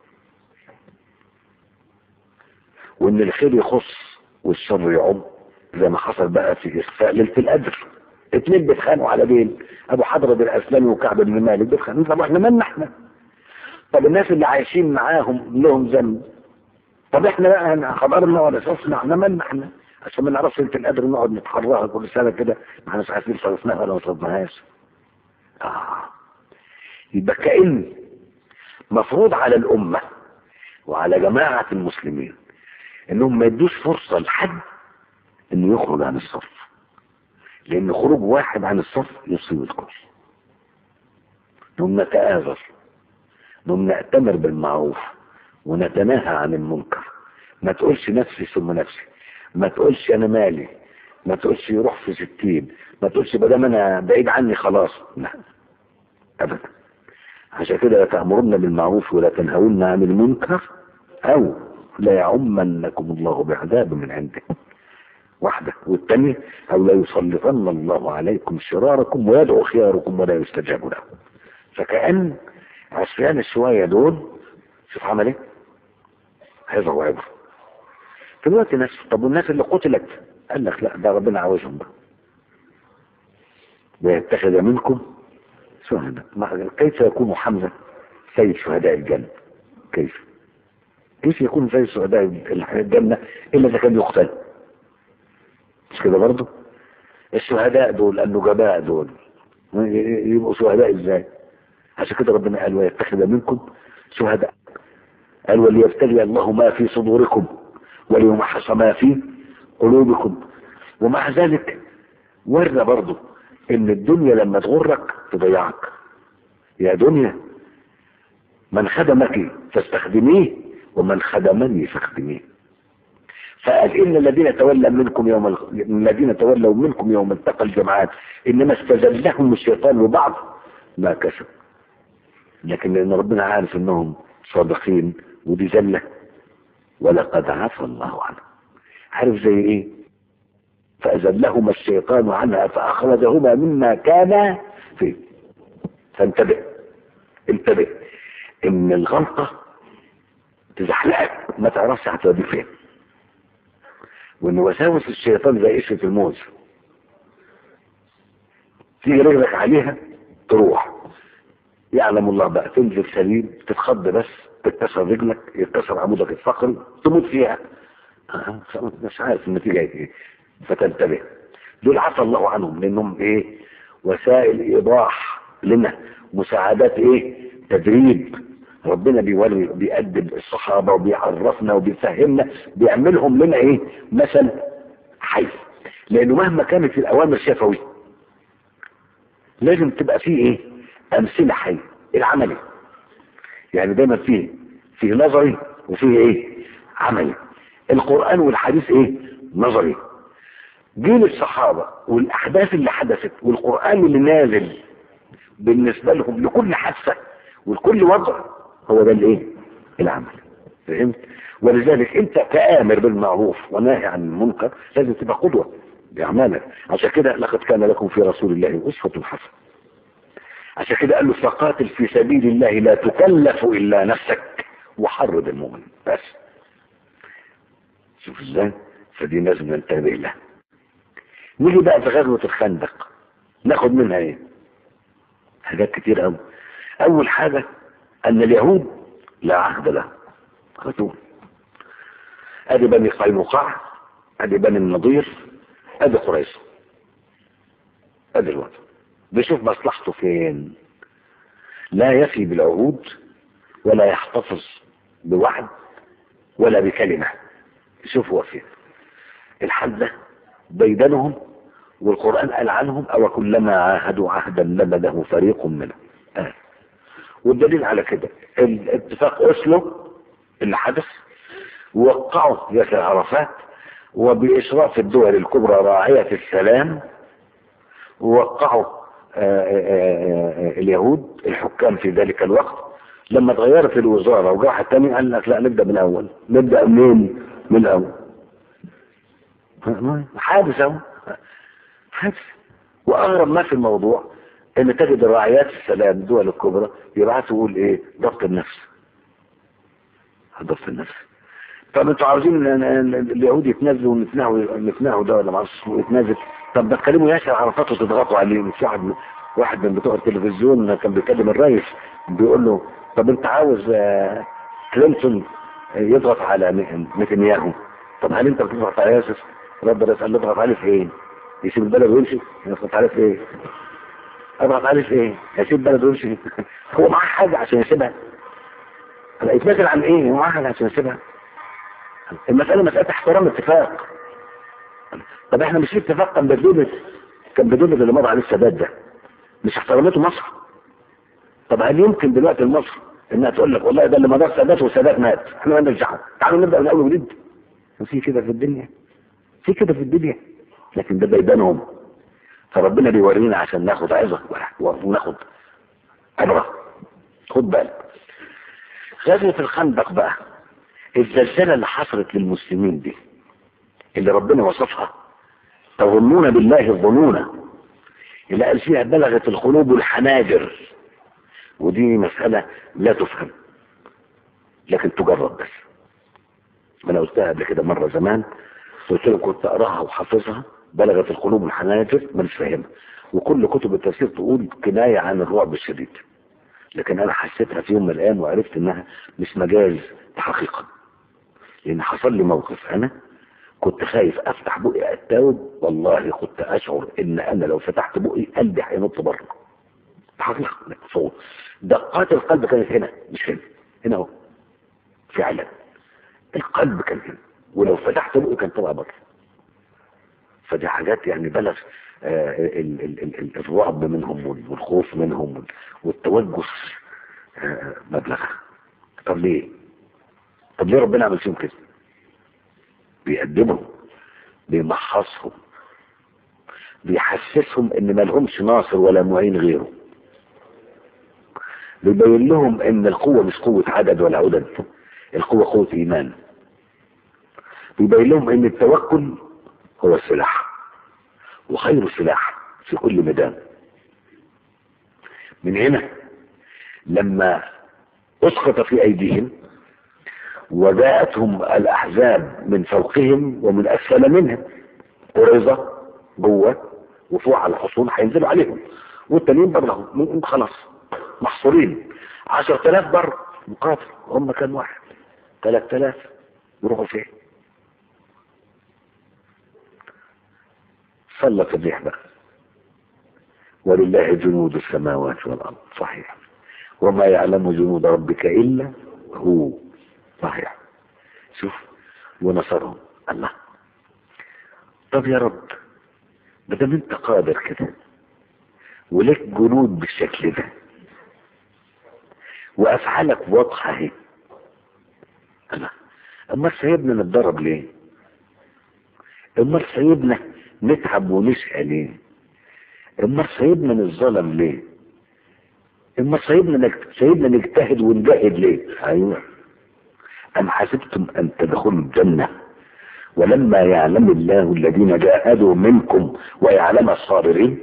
وان الخير يخص والشر يعم زي ما حصل بقى في اخفاء ليله القدر اتنين بيتخانقوا على دين ابو حضرة بن اسلم وكعب بن مالك بيتخانقوا طب احنا مالنا احنا طب الناس اللي عايشين معاهم لهم ذنب طب احنا بقى خبرنا ولا شفنا احنا مالنا احنا عشان ما نعرفش ليله القدر نقعد نتحرها كل سنه كده ما احناش عارفين صرفناها ولا ما صرفناهاش اه يبقى كأن مفروض على الأمة وعلى جماعة المسلمين انهم ما يدوش فرصة لحد انه يخرج عن الصف لان خروج واحد عن الصف يصيب الكل انهم نتآذر انهم نأتمر بالمعروف ونتناهى عن المنكر ما تقولش نفسي ثم نفسي ما تقولش انا مالي ما تقولش يروح في ستين ما تقولش بدل انا بعيد عني خلاص لا ابدا عشان كده لا تأمرن بالمعروف ولا تنهون عن المنكر او لا يعمنكم الله بعذاب من عنده واحدة والثانية او لا يسلطن الله عليكم شراركم ويدعو خياركم ولا يستجاب له فكأن عصيان الشوية دول شوف عمل ايه هذا هو عبر في الوقت نفسه طب والناس اللي قتلت قال لك لا ده ربنا عاوزهم بقى ويتخذ منكم شهداء كيف يكون حمزة سيد شهداء الجنة كيف كيف يكون سيد شهداء الجنة إلا إذا كان يقتل مش كده برضه الشهداء دول النجباء دول يبقوا شهداء ازاي عشان كده ربنا قال ويتخذ منكم شهداء قال وليبتلي الله ما في صدوركم وليمحص ما في قلوبكم ومع ذلك ورى برضه ان الدنيا لما تغرك تضيعك يا دنيا من خدمك فاستخدميه ومن خدمني فاخدميه فقال ان الذين تولوا منكم يوم ال... الذين تولوا منكم يوم التقى الجمعات انما استزلهم الشيطان ببعض ما كسب لكن لان ربنا عارف انهم صادقين ودي زله ولقد عفى الله عنه عارف زي ايه فأزلهما الشيطان عنها فأخرجهما مما كان فيه فانتبه انتبه ان الغلطة تزحلقك ما تعرفش هتوديك فين وان وساوس الشيطان زي قشرة الموز تيجي رجلك عليها تروح يعلم الله بقى تنزل سليم تتخض بس تتكسر رجلك يتكسر عمودك الفقري تموت فيها آه، مش عارف النتيجة ايه فتنتبه دول عفى الله عنهم لانهم ايه وسائل ايضاح لنا مساعدات ايه تدريب ربنا بيوري بيأدب الصحابة وبيعرفنا وبيفهمنا بيعملهم لنا ايه مثل حي لانه مهما كانت الاوامر شفوي لازم تبقى فيه ايه امثلة حي العملي يعني دايما فيه فيه نظري وفيه ايه عملي القرآن والحديث ايه نظري جيل الصحابة والاحداث اللي حدثت والقرآن اللي نازل بالنسبة لهم لكل حادثة ولكل وضع هو ده الايه العمل فهمت ولذلك انت كآمر بالمعروف وناهي عن المنكر لازم تبقى قدوة بأعمالك عشان كده لقد كان لكم في رسول الله أسوة حسنة عشان كده قال له فقاتل في سبيل الله لا تكلف إلا نفسك وحرض المؤمن بس شوف ازاي فدي لازم ننتبه لها نيجي بقى في غزوة الخندق ناخد منها ايه حاجات كتير قوي اول حاجة ان اليهود لا عهد لهم خطوه ادي بني قينقاع ادي بني النضير ادي قريش ادي الوضع بيشوف مصلحته فين لا يفي بالعهود ولا يحتفظ بوعد ولا بكلمة شوف هو فين الحد ده بيدنهم والقرآن قال عنهم أو كلما عاهدوا عهدا لبده فريق منهم آه. والدليل على كده الاتفاق أسلو اللي حدث وقعوا ياسر عرفات وبإشراف الدول الكبرى راعية السلام ووقعوا اليهود الحكام في ذلك الوقت لما اتغيرت الوزارة وجاء واحد تاني قال لك لا نبدأ من الأول نبدأ منين من الأول حادث اهو حادث وأغرب ما في الموضوع ان تجد الراعيات السلام الدول الكبرى يبعثوا يقول ايه ضبط النفس ضبط النفس طب انتوا عاوزين اليهود يتنازلوا ونتناهوا نتناهوا ده ولا معرفش اسمه يتنازل طب بتكلموا ياسر عرفات وتضغطوا عليه مش واحد من واحد من بتوع التلفزيون كان بيكلم الرئيس بيقول له طب انت عاوز كلينتون يضغط على نتنياهو طب هل انت بتضغط على ياسر رد الرئيس قال له اضغط عليه في ايه يسيب البلد ويمشي يضغط عليه في ايه اضغط عليه في ايه يسيب البلد ويمشي هو معاه حاجه عشان يسيبها يتنازل عن ايه هو معاه حاجه عشان يسيبها المسألة مسألة احترام اتفاق طب احنا مش في اتفاق كان بدولة كان بدولة اللي مضى عليه السادات ده مش احترمته مصر طب هل يمكن دلوقتي لمصر انها تقول لك والله ده اللي مضى السادات والسادات مات احنا ما نرجع تعالوا نبدا من اول وجديد في كده في الدنيا في كده في الدنيا لكن ده بيبانهم فربنا بيورينا عشان ناخد عظة وناخد عبرة خد بالك غزوة الخندق بقى الزلزلة اللي حصلت للمسلمين دي اللي ربنا وصفها تظنون بالله الظنون اللي قال فيها بلغت القلوب الحناجر ودي مسألة لا تفهم لكن تجرب بس ما انا قلتها قبل كده مرة زمان قلت لهم كنت اقراها وحافظها بلغت القلوب الحناجر ما مش فاهمها وكل كتب التفسير تقول كناية عن الرعب الشديد لكن انا حسيتها في يوم من الايام وعرفت انها مش مجاز حقيقة لان حصل لي موقف انا كنت خايف افتح بقي اتاوب والله كنت اشعر ان انا لو فتحت بقي قلبي هينط بره حقيقة صوت دقات القلب كانت هنا مش هنا هنا اهو فعلا القلب كان هنا ولو فتحت بقي كان طلع بره فدي حاجات يعني بلغ آه ال ال ال الرعب منهم والخوف منهم والتوجس آه مبلغ طب ليه طب ليه ربنا عمل فيهم كده بيقدمهم بيمحصهم بيحسسهم ان ما لهمش ناصر ولا معين غيره بيبين لهم ان القوة مش قوة عدد ولا عدد القوة قوة ايمان بيبين لهم ان التوكل هو السلاح وخير سلاح في كل ميدان من هنا لما اسقط في ايديهم وجاءتهم الاحزاب من فوقهم ومن اسفل منهم قريظه جوه وفوق على الحصون هينزلوا عليهم والتانيين بره خلاص محصورين 10000 بره مقاتل هم كان واحد 3000 يروحوا فين سلط الريح بقى ولله جنود السماوات والارض صحيح وما يعلم جنود ربك الا هو صحيح شوف ونصرهم الله طب يا رب ما دام انت قادر كده ولك جنود بالشكل ده وافعالك واضحه اهي الله امال سيبنا نتدرب ليه امال سيبنا نتعب ونشقى ليه امال سيبنا نتظلم ليه امال سيبنا نك... سيبنا نجتهد ونجاهد ليه ايوه ام حسبتم ان تدخلوا الجنه ولما يعلم الله الذين جاهدوا منكم ويعلم الصابرين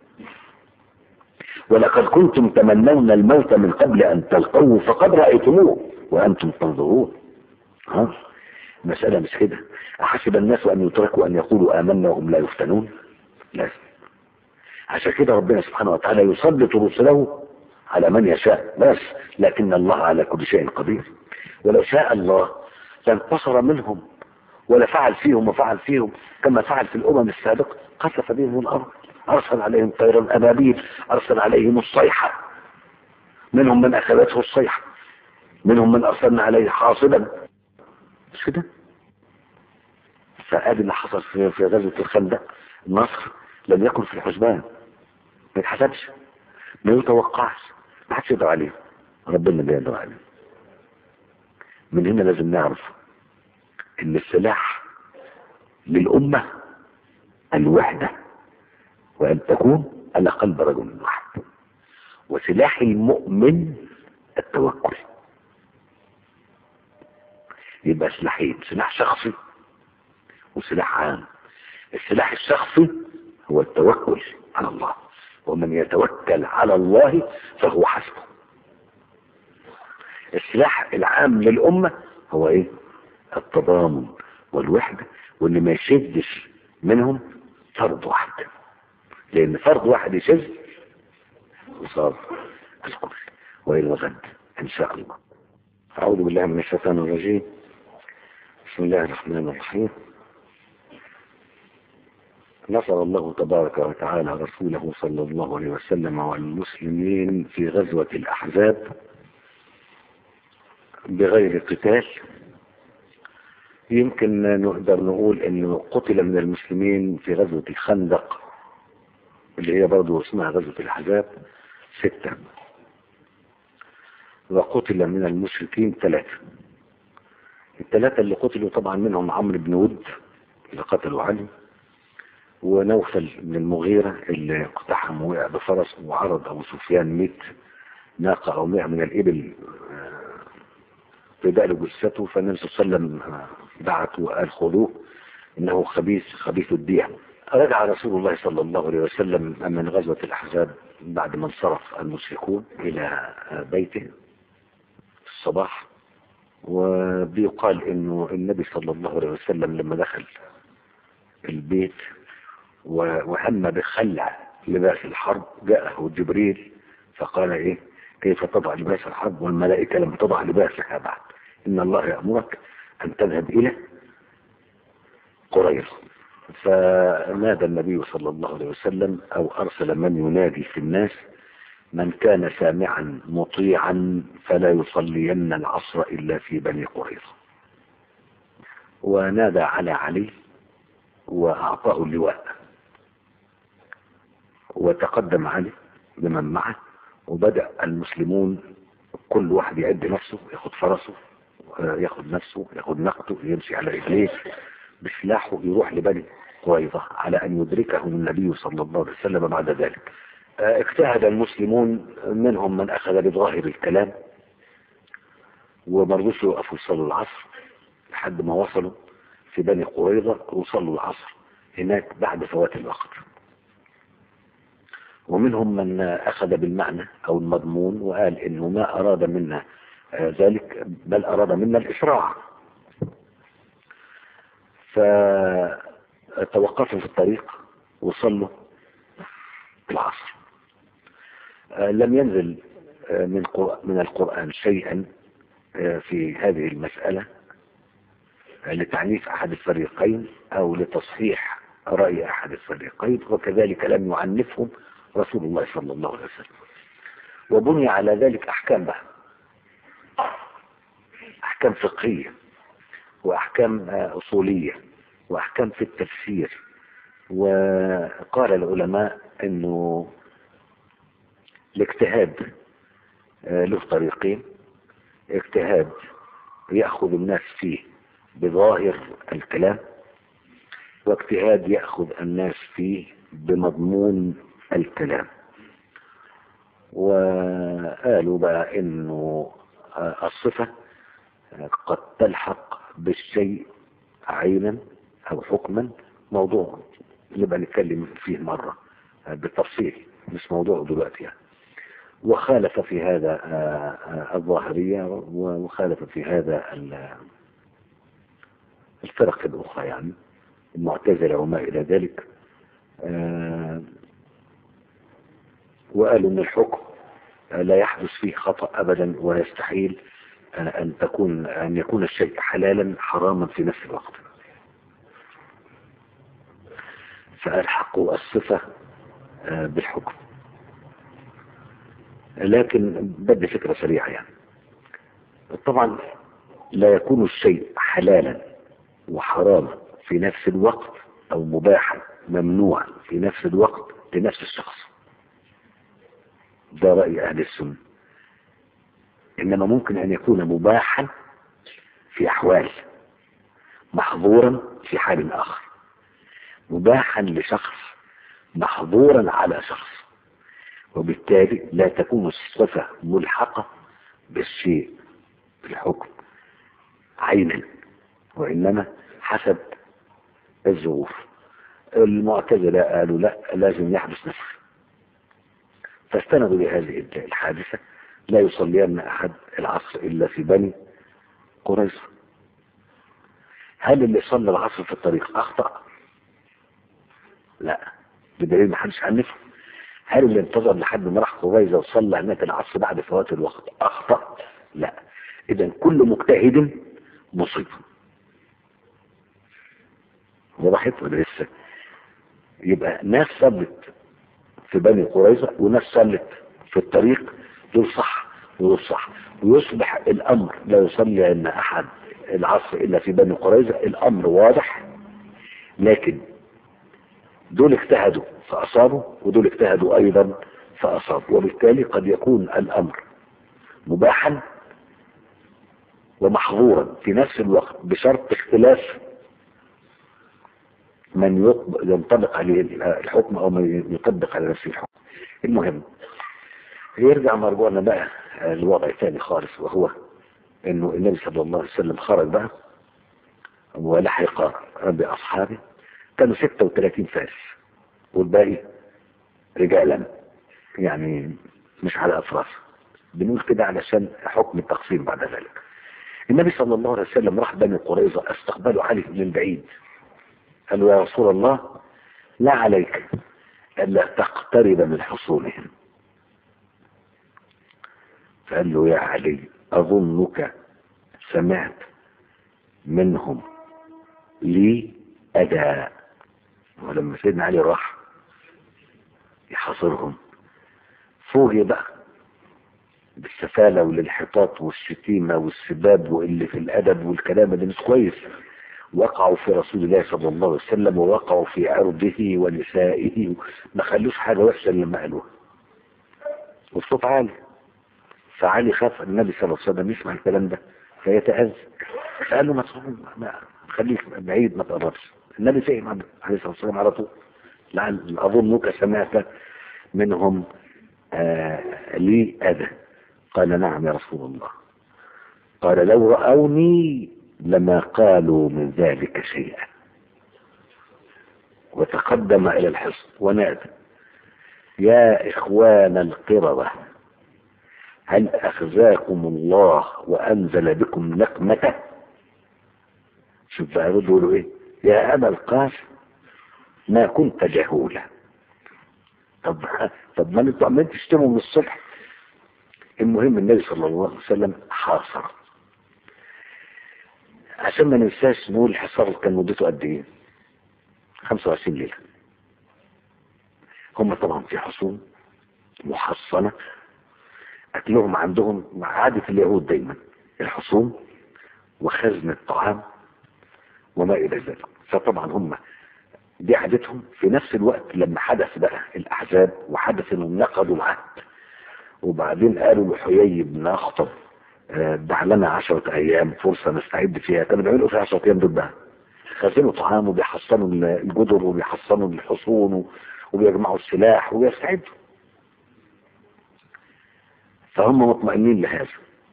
ولقد كنتم تمنون الموت من قبل ان تلقوه فقد رايتموه وانتم تنظرون ها المساله مش كده احسب الناس ان يتركوا ان يقولوا امنا وهم لا يفتنون لازم عشان كده ربنا سبحانه وتعالى يسلط رسله على من يشاء بس لكن الله على كل شيء قدير ولو شاء الله لانتصر منهم ولا فعل فيهم وفعل فيهم كما فعل في الامم السابقه قصف بهم الارض ارسل عليهم طيرا ابابيل ارسل عليهم الصيحه منهم من اخذته الصيحه منهم من ارسلنا عليه حاصبا مش كده فادي اللي حصل في في غزوه الخندق النصر لم يكن في الحسبان ما يتحسبش ما يتوقعش ما حدش يقدر عليه ربنا اللي يقدر عليه من هنا لازم نعرف ان السلاح للأمة الوحدة وأن تكون على قلب رجل واحد وسلاح المؤمن التوكل يبقى سلاحين سلاح شخصي وسلاح عام السلاح الشخصي هو التوكل على الله ومن يتوكل على الله فهو حسبه السلاح العام للأمة هو ايه التضامن والوحدة وان ما يشدش منهم فرد واحد لان فرد واحد يشد وصار الكل والى الغد ان شاء الله اعوذ بالله من الشيطان الرجيم بسم الله الرحمن الرحيم نصر الله تبارك وتعالى رسوله صلى الله عليه وسلم والمسلمين في غزوة الأحزاب بغير قتال يمكن نقدر نقول انه قتل من المسلمين في غزوة الخندق اللي هي برضه اسمها غزوة الأحزاب ستة وقتل من المشركين ثلاثة الثلاثة اللي قتلوا طبعا منهم عمرو بن ود اللي قتلوا علي ونوفل بن المغيرة اللي اقتحم ووقع بفرس وعرض أبو سفيان 100 ناقة أو 100 من الإبل فداء جثته فالنبي صلى الله عليه وسلم بعت وقال خذوه إنه خبيث خبيث الدية رجع رسول الله صلى الله عليه وسلم من غزوة الأحزاب بعد ما انصرف المشركون إلى بيته الصباح وبيقال انه النبي صلى الله عليه وسلم لما دخل البيت وهم بخلع لباس الحرب جاءه جبريل فقال ايه كيف تضع لباس الحرب والملائكة لم تضع لباسها بعد ان الله يأمرك ان تذهب الى قريظة فنادى النبي صلى الله عليه وسلم او ارسل من ينادي في الناس من كان سامعا مطيعا فلا يصلين العصر إلا في بني قريظة ونادى على علي وأعطاه اللواء وتقدم علي بمن معه وبدأ المسلمون كل واحد يعد نفسه ياخد فرسه ياخد نفسه ياخد نقته يمشي على رجليه بسلاحه يروح لبني قريظة على أن يدركه النبي صلى الله عليه وسلم بعد ذلك آه، اجتهد المسلمون منهم من أخذ بظاهر الكلام ومرضوش يوقفوا يصلوا العصر لحد ما وصلوا في بني قريظة وصلوا العصر هناك بعد فوات الوقت ومنهم من أخذ بالمعنى أو المضمون وقال إنه ما أراد منا آه، ذلك بل أراد منا الإسراع فتوقفوا في الطريق وصلوا العصر آه، لم ينزل آه، من من القرآن شيئا في هذه المسألة لتعنيف أحد الفريقين أو لتصحيح رأي أحد الفريقين وكذلك لم يعنفهم رسول الله صلى الله عليه وسلم وبني على ذلك أحكام بقى أحكام فقهية وأحكام أصولية وأحكام في التفسير وقال العلماء أنه الاجتهاد له طريقين اجتهاد يأخذ الناس فيه بظاهر الكلام واجتهاد يأخذ الناس فيه بمضمون الكلام وقالوا بقى انه الصفة قد تلحق بالشيء عينا او حكما موضوع نبقى نتكلم فيه مرة بالتفصيل مش موضوع دلوقتي يعني. وخالف في هذا الظاهرية وخالف في هذا الفرق الأخرى يعني المعتزلة وما إلى ذلك وقالوا ان الحكم لا يحدث فيه خطأ ابدا ويستحيل ان تكون ان يكون الشيء حلالا حراما في نفس الوقت فالحقوا الصفة بالحكم لكن بدي فكرة سريعة يعني طبعا لا يكون الشيء حلالا وحراما في نفس الوقت او مباحا ممنوعا في نفس الوقت لنفس الشخص ده رأي أهل السنة إنما ممكن أن يكون مباحا في أحوال محظورا في حال آخر مباحا لشخص محظورا على شخص وبالتالي لا تكون الصفة ملحقة بالشيء بالحكم عينا وإنما حسب الظروف المعتزلة قالوا لا لازم يحدث نسخ فاستندوا لهذه الحادثة لا يصلين أحد العصر إلا في بني قريظة هل اللي صلى العصر في الطريق أخطأ لا بدليل ما حدش عنفه هل اللي انتظر لحد ما راح قريظة وصلى هناك العصر بعد فوات الوقت أخطأ لا إذا كل مجتهد مصيب وضحت ولا لسه يبقى ناس صلت في بني قريظة وناس صلت في الطريق دول صح ودول صح ويصبح الأمر لا يصلي أن أحد العصر إلا في بني قريظة الأمر واضح لكن دول اجتهدوا فأصابوا ودول اجتهدوا أيضا فأصابوا وبالتالي قد يكون الأمر مباحا ومحظورا في نفس الوقت بشرط اختلاف من ينطبق عليه الحكم او من يطبق على نفسه الحكم المهم يرجع مرجوعنا بقى لوضع ثاني خالص وهو انه النبي صلى الله عليه وسلم خرج بقى ولحق باصحابه كانوا 36 فارس والباقي رجالا يعني مش على افراس بنقول كده علشان حكم التقسيم بعد ذلك النبي صلى الله عليه وسلم راح بني قريظة استقبلوا عليه من بعيد قالوا يا رسول الله لا عليك ألا تقترب من حصونهم فقال له يا علي أظنك سمعت منهم لي أداء ولما سيدنا علي راح يحاصرهم فوجئ بقى بالسفالة والانحطاط والشتيمة والسباب واللي في الأدب والكلام اللي مش كويس وقعوا في رسول الله صلى الله عليه وسلم ووقعوا في عرضه ونسائه ما خلوش حاجة وحشة لما قالوها والصوت عالي فعلي خاف النبي صلى الله عليه وسلم يسمع الكلام ده فيتأذى فقال له ما خليك بعيد ما تقربش النبي فهم عليه الصلاة والسلام على طول لعل أظنك سمعت منهم آه لي أذى قال نعم يا رسول الله قال لو رأوني لما قالوا من ذلك شيئا وتقدم إلى الحصن ونادى يا إخوان القردة هل أخزاكم الله وأنزل بكم نقمته شوف بقى يقولوا إيه يا أبا القاسم ما كنت جهولا طب طب ما انتوا عمالين تشتموا من الصبح المهم النبي صلى الله عليه وسلم حاصر عشان ما ننساش نقول الحصار كان مدته قد ايه 25 ليله هم طبعا في حصون محصنه اكلهم عندهم عاده اليهود دايما الحصون وخزن الطعام وما الى ذلك فطبعا هم دي عادتهم في نفس الوقت لما حدث بقى الاحزاب وحدث انهم نقضوا العهد وبعدين قالوا لحيي بن اخطب آه، دع لنا عشرة ايام فرصة نستعد فيها كانوا بيعملوا في 10 ايام ضدها خزنوا طعام وبيحصنوا الجدر وبيحصنوا الحصون وبيجمعوا السلاح وبيستعدوا فهم مطمئنين لهذا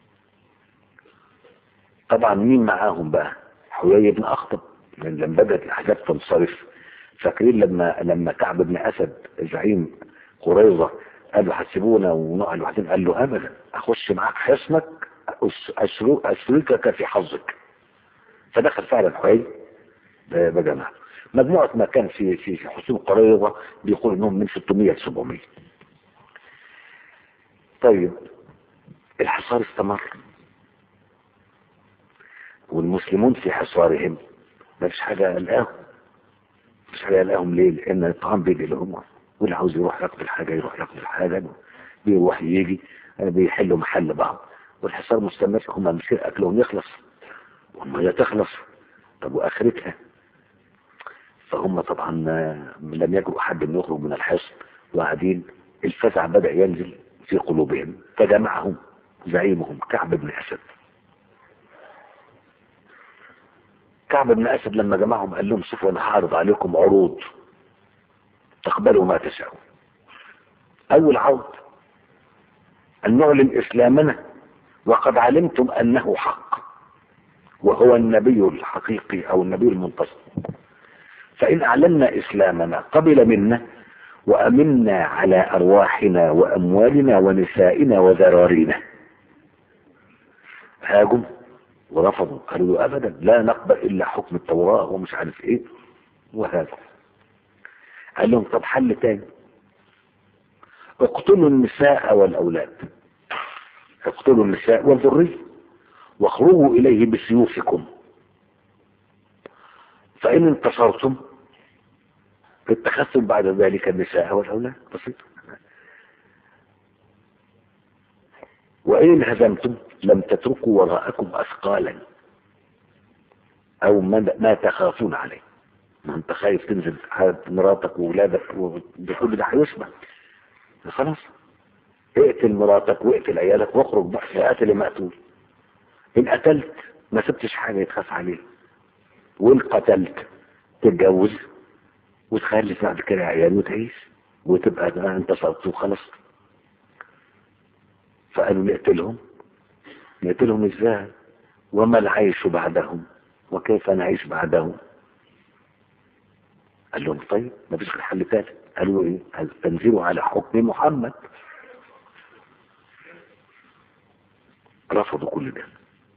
طبعا مين معاهم بقى حيي بن اخطب من لما بدات الاحزاب تنصرف فاكرين لما لما كعب بن اسد زعيم قريظه قال له حسبونا ونقع لوحدين قال له ابدا اخش معاك حصنك أشرو- اشركك في حظك فدخل فعلا حيي بجماعه مجموعه ما كان في في في حصون قريظه بيقول انهم من 600 ل 700 طيب الحصار استمر والمسلمون في حصارهم ما فيش حاجه قلقاهم مش حاجه قلقاهم ليه؟ لان الطعام بيجي لهم واللي عاوز يروح ياخد الحاجه يروح ياخد الحاجه بيروح يجي بيحلوا محل بعض والحصار مستمر هم مش اكلهم يخلص والميه تخلص طب واخرتها فهم طبعا لم يجرؤ حد انه يخرج من الحصن وقاعدين الفزع بدا ينزل في قلوبهم فجمعهم زعيمهم كعب بن اسد كعب بن اسد لما جمعهم قال لهم شوفوا انا هعرض عليكم عروض تقبلوا ما تشاءون اول عرض ان نعلن اسلامنا وقد علمتم انه حق وهو النبي الحقيقي او النبي المنتصر فان اعلنا اسلامنا قبل منا وامنا على ارواحنا واموالنا ونسائنا وذرارينا هاجم ورفضوا قالوا له ابدا لا نقبل الا حكم التوراه ومش عارف ايه وهذا قال لهم طب حل تاني اقتلوا النساء والاولاد اقتلوا النساء والذريه واخرجوا اليه بسيوفكم فان انتصرتم اتخذتم بعد ذلك النساء والاولاد بسيط وان انهزمتم لم تتركوا وراءكم اثقالا او ما ما تخافون عليه ما انت خايف تنزل على مراتك واولادك وكل ده هيسمع خلاص اقتل مراتك واقتل عيالك واخرج بقى قاتل مقتول ان قتلت ما سبتش حاجه يتخاف عليه وان قتلت تتجوز وتخلف بعد كده عيال وتعيش وتبقى انت صرت وخلاص فقالوا نقتلهم نقتلهم ازاي وما العيش بعدهم وكيف نعيش بعدهم قال لهم طيب ما فيش غير حل ثالث قالوا ايه قال تنزلوا على حكم محمد رفضوا كل ده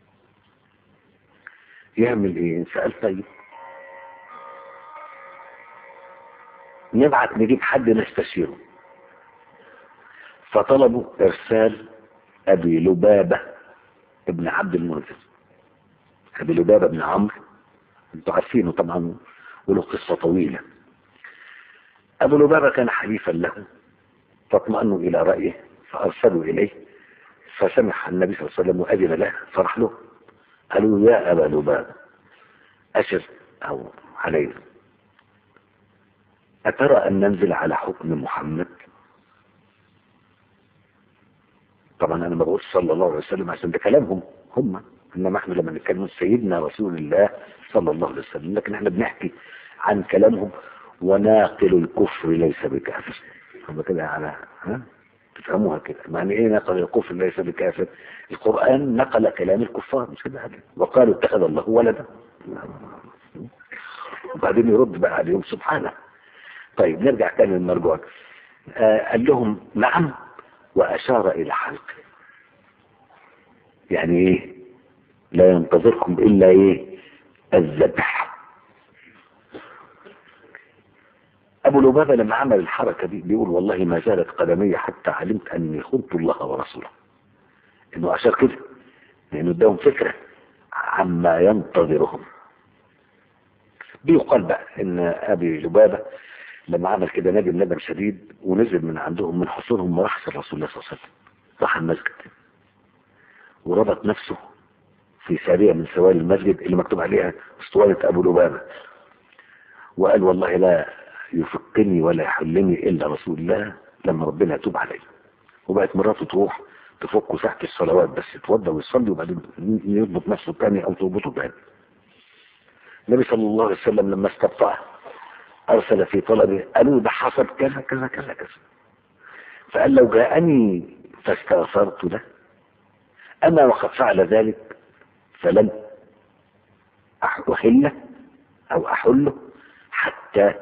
يعمل ايه سأل طيب نبعت نجيب حد نستشيره فطلبوا ارسال ابي لبابة ابن عبد المنذر ابي لبابة بن عمرو انتوا عارفينه طبعا وله قصة طويلة ابو لبابة كان حليفا له فاطمأنوا الى رأيه فارسلوا اليه فسمح النبي صلى الله عليه وسلم وأذن له فرح له قالوا يا أبا لبابة أشر أو علينا أترى أن ننزل على حكم محمد طبعا أنا ما بقولش صلى الله عليه وسلم عشان ده كلامهم هم إنما إحنا لما نتكلم سيدنا رسول الله صلى الله عليه وسلم لكن احنا بنحكي عن كلامهم وناقل الكفر ليس بكافر هم كده على ها تفهموها كده معنى ايه نقل الكفر ليس بكافر القرآن نقل كلام الكفار مش كده وقالوا اتخذ الله ولدا وبعدين يرد بقى عليهم سبحانه طيب نرجع تاني للمرجوع آه قال لهم نعم وأشار إلى حلقه يعني ايه لا ينتظركم إلا ايه الذبح أبو لبابة لما عمل الحركة دي بيقول والله ما زالت قدمي حتى علمت أني خنت الله ورسوله إنه أشار كده لأنه اداهم فكرة عما ينتظرهم بيقال بقى إن أبي لبابة لما عمل كده ندم ندم شديد ونزل من عندهم من حصولهم وراح رسول الله صلى الله عليه وسلم راح المسجد وربط نفسه في سارية من سواري المسجد اللي مكتوب عليها اسطوانة أبو لبابة وقال والله لا يفقني ولا يحلني إلا رسول الله لما ربنا يتوب عليه وبقت مراته تروح تفكه تحت الصلوات بس يتوضى ويصلي وبعدين يربط نفسه تاني أو تربطه تاني النبي صلى الله عليه وسلم لما استبطأ أرسل في طلبه قالوا ده حصل كذا كذا كذا كذا فقال لو جاءني فاستغفرت له أما وقد فعل ذلك فلن أحله أو أحله حتى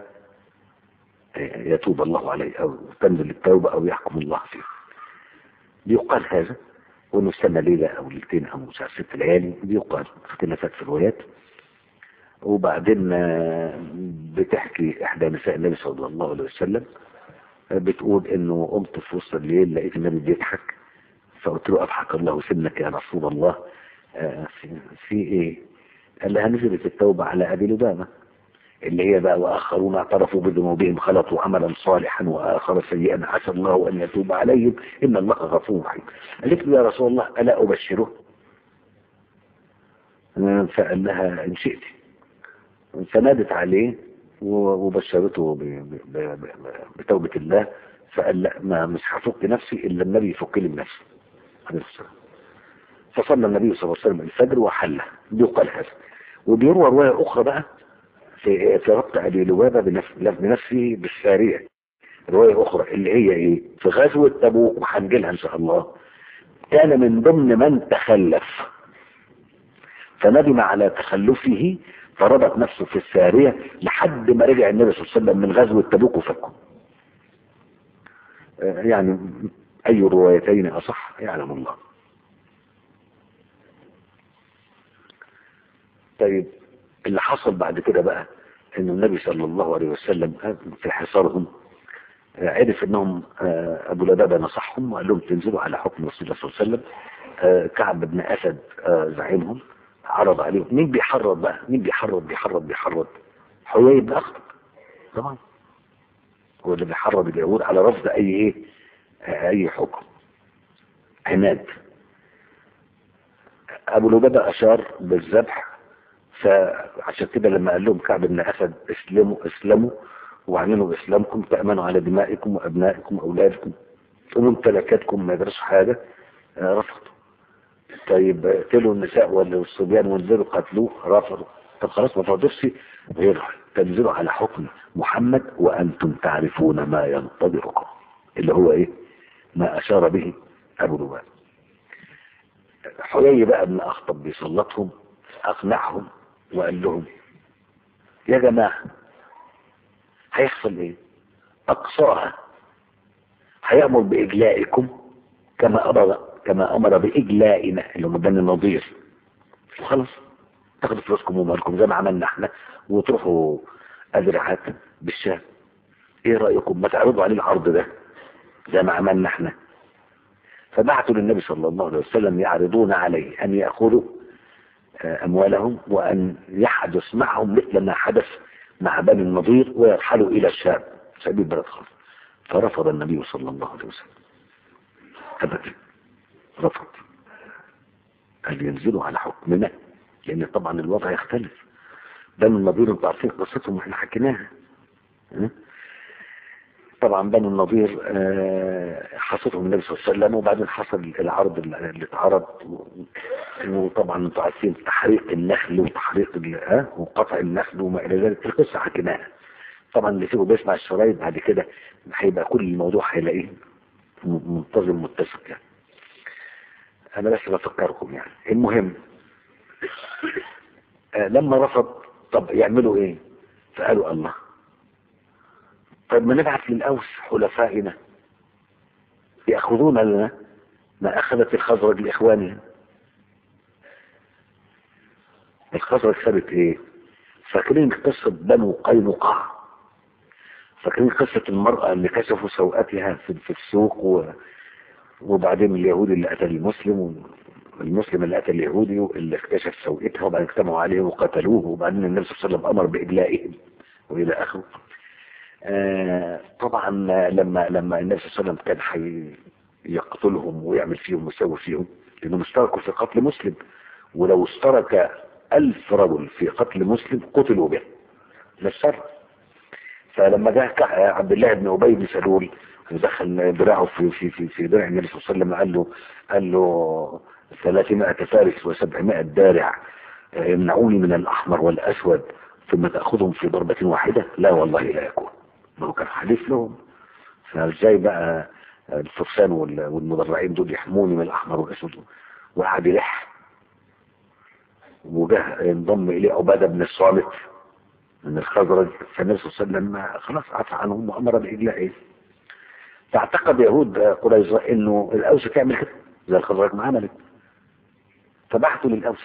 يتوب الله عليه أو تنزل التوبة أو يحكم الله فيه بيقال هذا وانه استنى ليلة أو ليلتين أو ست ليالي بيقال اختلافات في الروايات وبعدين بتحكي إحدى نساء النبي صلى الله عليه وسلم بتقول إنه قمت في وسط الليل لقيت النبي بيضحك فقلت له أضحك الله سنك يا رسول الله في, في إيه؟ قال لها نزلت التوبة على أبي لبابة اللي هي بقى وآخرون اعترفوا بذنوبهم خلطوا عملا صالحا وآخر سيئا عسى الله أن يتوب عليهم إن الله غفور رحيم قالت له يا رسول الله ألا أبشره فقال لها إن شئت فنادت عليه وبشرته بتوبة الله فقال لا ما مش هفك نفسي إلا النبي يفك لي بنفسه عليه الصلاة فصلى النبي صلى الله عليه وسلم الفجر وحله بيقال هذا وبيروى رواية أخرى بقى في في ربط أبي لبابة بنفسه بالسارية رواية أخرى اللي هي إيه في غزوة تبوك وهنجيلها إن شاء الله كان من ضمن من تخلف فندم على تخلفه فربط نفسه في السارية لحد ما رجع النبي صلى الله عليه وسلم من غزوة تبوك وفكه يعني أي الروايتين أصح يعلم الله طيب اللي حصل بعد كده بقى ان النبي صلى الله عليه وسلم في حصارهم عرف انهم ابو لبابة نصحهم وقال لهم تنزلوا على حكم رسول الله صلى الله عليه وسلم كعب بن اسد زعيمهم عرض عليهم مين بيحرض بقى مين بيحرض بيحرض بيحرض حيي بن اخطب طبعا هو اللي بيحرض اليهود على رفض اي ايه اي حكم عناد ابو لبابة اشار بالذبح فعشان كده لما قال لهم كعب بن اسد اسلموا اسلموا واعلنوا اسلامكم تامنوا على دمائكم وابنائكم واولادكم وممتلكاتكم ما يدرسوا حاجه رفضوا طيب اقتلوا النساء والصبيان وانزلوا قتلوه رفضوا طب خلاص ما تقدرش غير تنزلوا على حكم محمد وانتم تعرفون ما ينتظركم اللي هو ايه ما اشار به ابو لبابه حيي بقى ابن اخطب بيسلطهم اقنعهم وقال لهم يا جماعة هيحصل ايه اقصاها هيأمر بإجلائكم كما أمر كما أمر بإجلائنا اللي هم بني النضير وخلاص تاخدوا فلوسكم ومالكم زي ما عملنا احنا وتروحوا أزرعات بالشام ايه رأيكم ما تعرضوا عليه العرض ده زي ما عملنا احنا فبعثوا للنبي صلى الله عليه وسلم يعرضون عليه أن يأخذوا أموالهم وأن يحدث معهم مثل ما حدث مع بني النضير ويرحلوا إلى الشام سبيل بلد خالص فرفض النبي صلى الله عليه وسلم أبدا رفض قال ينزلوا على حكمنا لأن طبعا الوضع يختلف بني النضير انتوا عارفين قصتهم واحنا حكيناها طبعا بنو النضير آه، حصتهم النبي صلى الله عليه وسلم وبعدين حصل العرض اللي اتعرض وطبعا انتوا عارفين تحريق النخل وتحريق ال- آه، وقطع النخل وما الى ذلك القصه حكيناها طبعا اللي فيه بيسمع الشرايط بعد كده هيبقى كل الموضوع هيلاقيه م- منتظم متسق يعني انا بس بفكركم يعني المهم آه، لما رفض طب يعملوا ايه فقالوا الله طيب ما نبعث للأوس حلفائنا يأخذون لنا ما أخذت الخزرج لإخوانها الخزرج سابت إيه فاكرين قصة بنو قينقاع فاكرين قصة المرأة اللي كشفوا سوءاتها في, في السوق و... وبعدين اليهودي اللي قتل المسلم والمسلم اللي قتل اليهودي اللي اكتشف سوءتها وبعدين اجتمعوا عليه وقتلوه وبعدين النبي صلى الله عليه وسلم أمر بإجلائهم وإلى آخره آه طبعا لما لما النبي صلى الله عليه وسلم كان حي يقتلهم ويعمل فيهم ويسوي فيهم لانهم اشتركوا في قتل مسلم ولو اشترك ألف رجل في قتل مسلم قتلوا به للشر فلما جاء كع- عبد الله بن ابي بن سلول دخل دراعه في في في, في درع النبي صلى الله عليه وسلم قال له قال له 300 فارس و700 دارع آه، يمنعوني من الاحمر والاسود ثم تاخذهم في ضربه واحده لا والله لا يكون ما هو كان حليف لهم فازاي بقى الفرسان وال- والمدرعين دول يحموني من الاحمر والاسود وقعد يلح وجه ينضم اليه عباده بن الصامت من الخزرج فالنبي صلى الله عليه وسلم خلاص عفى عنهم وامر باجلائه فاعتقد يهود قريظه انه الاوس تعمل كده زي الخزرج ما عملت فبحثوا للاوس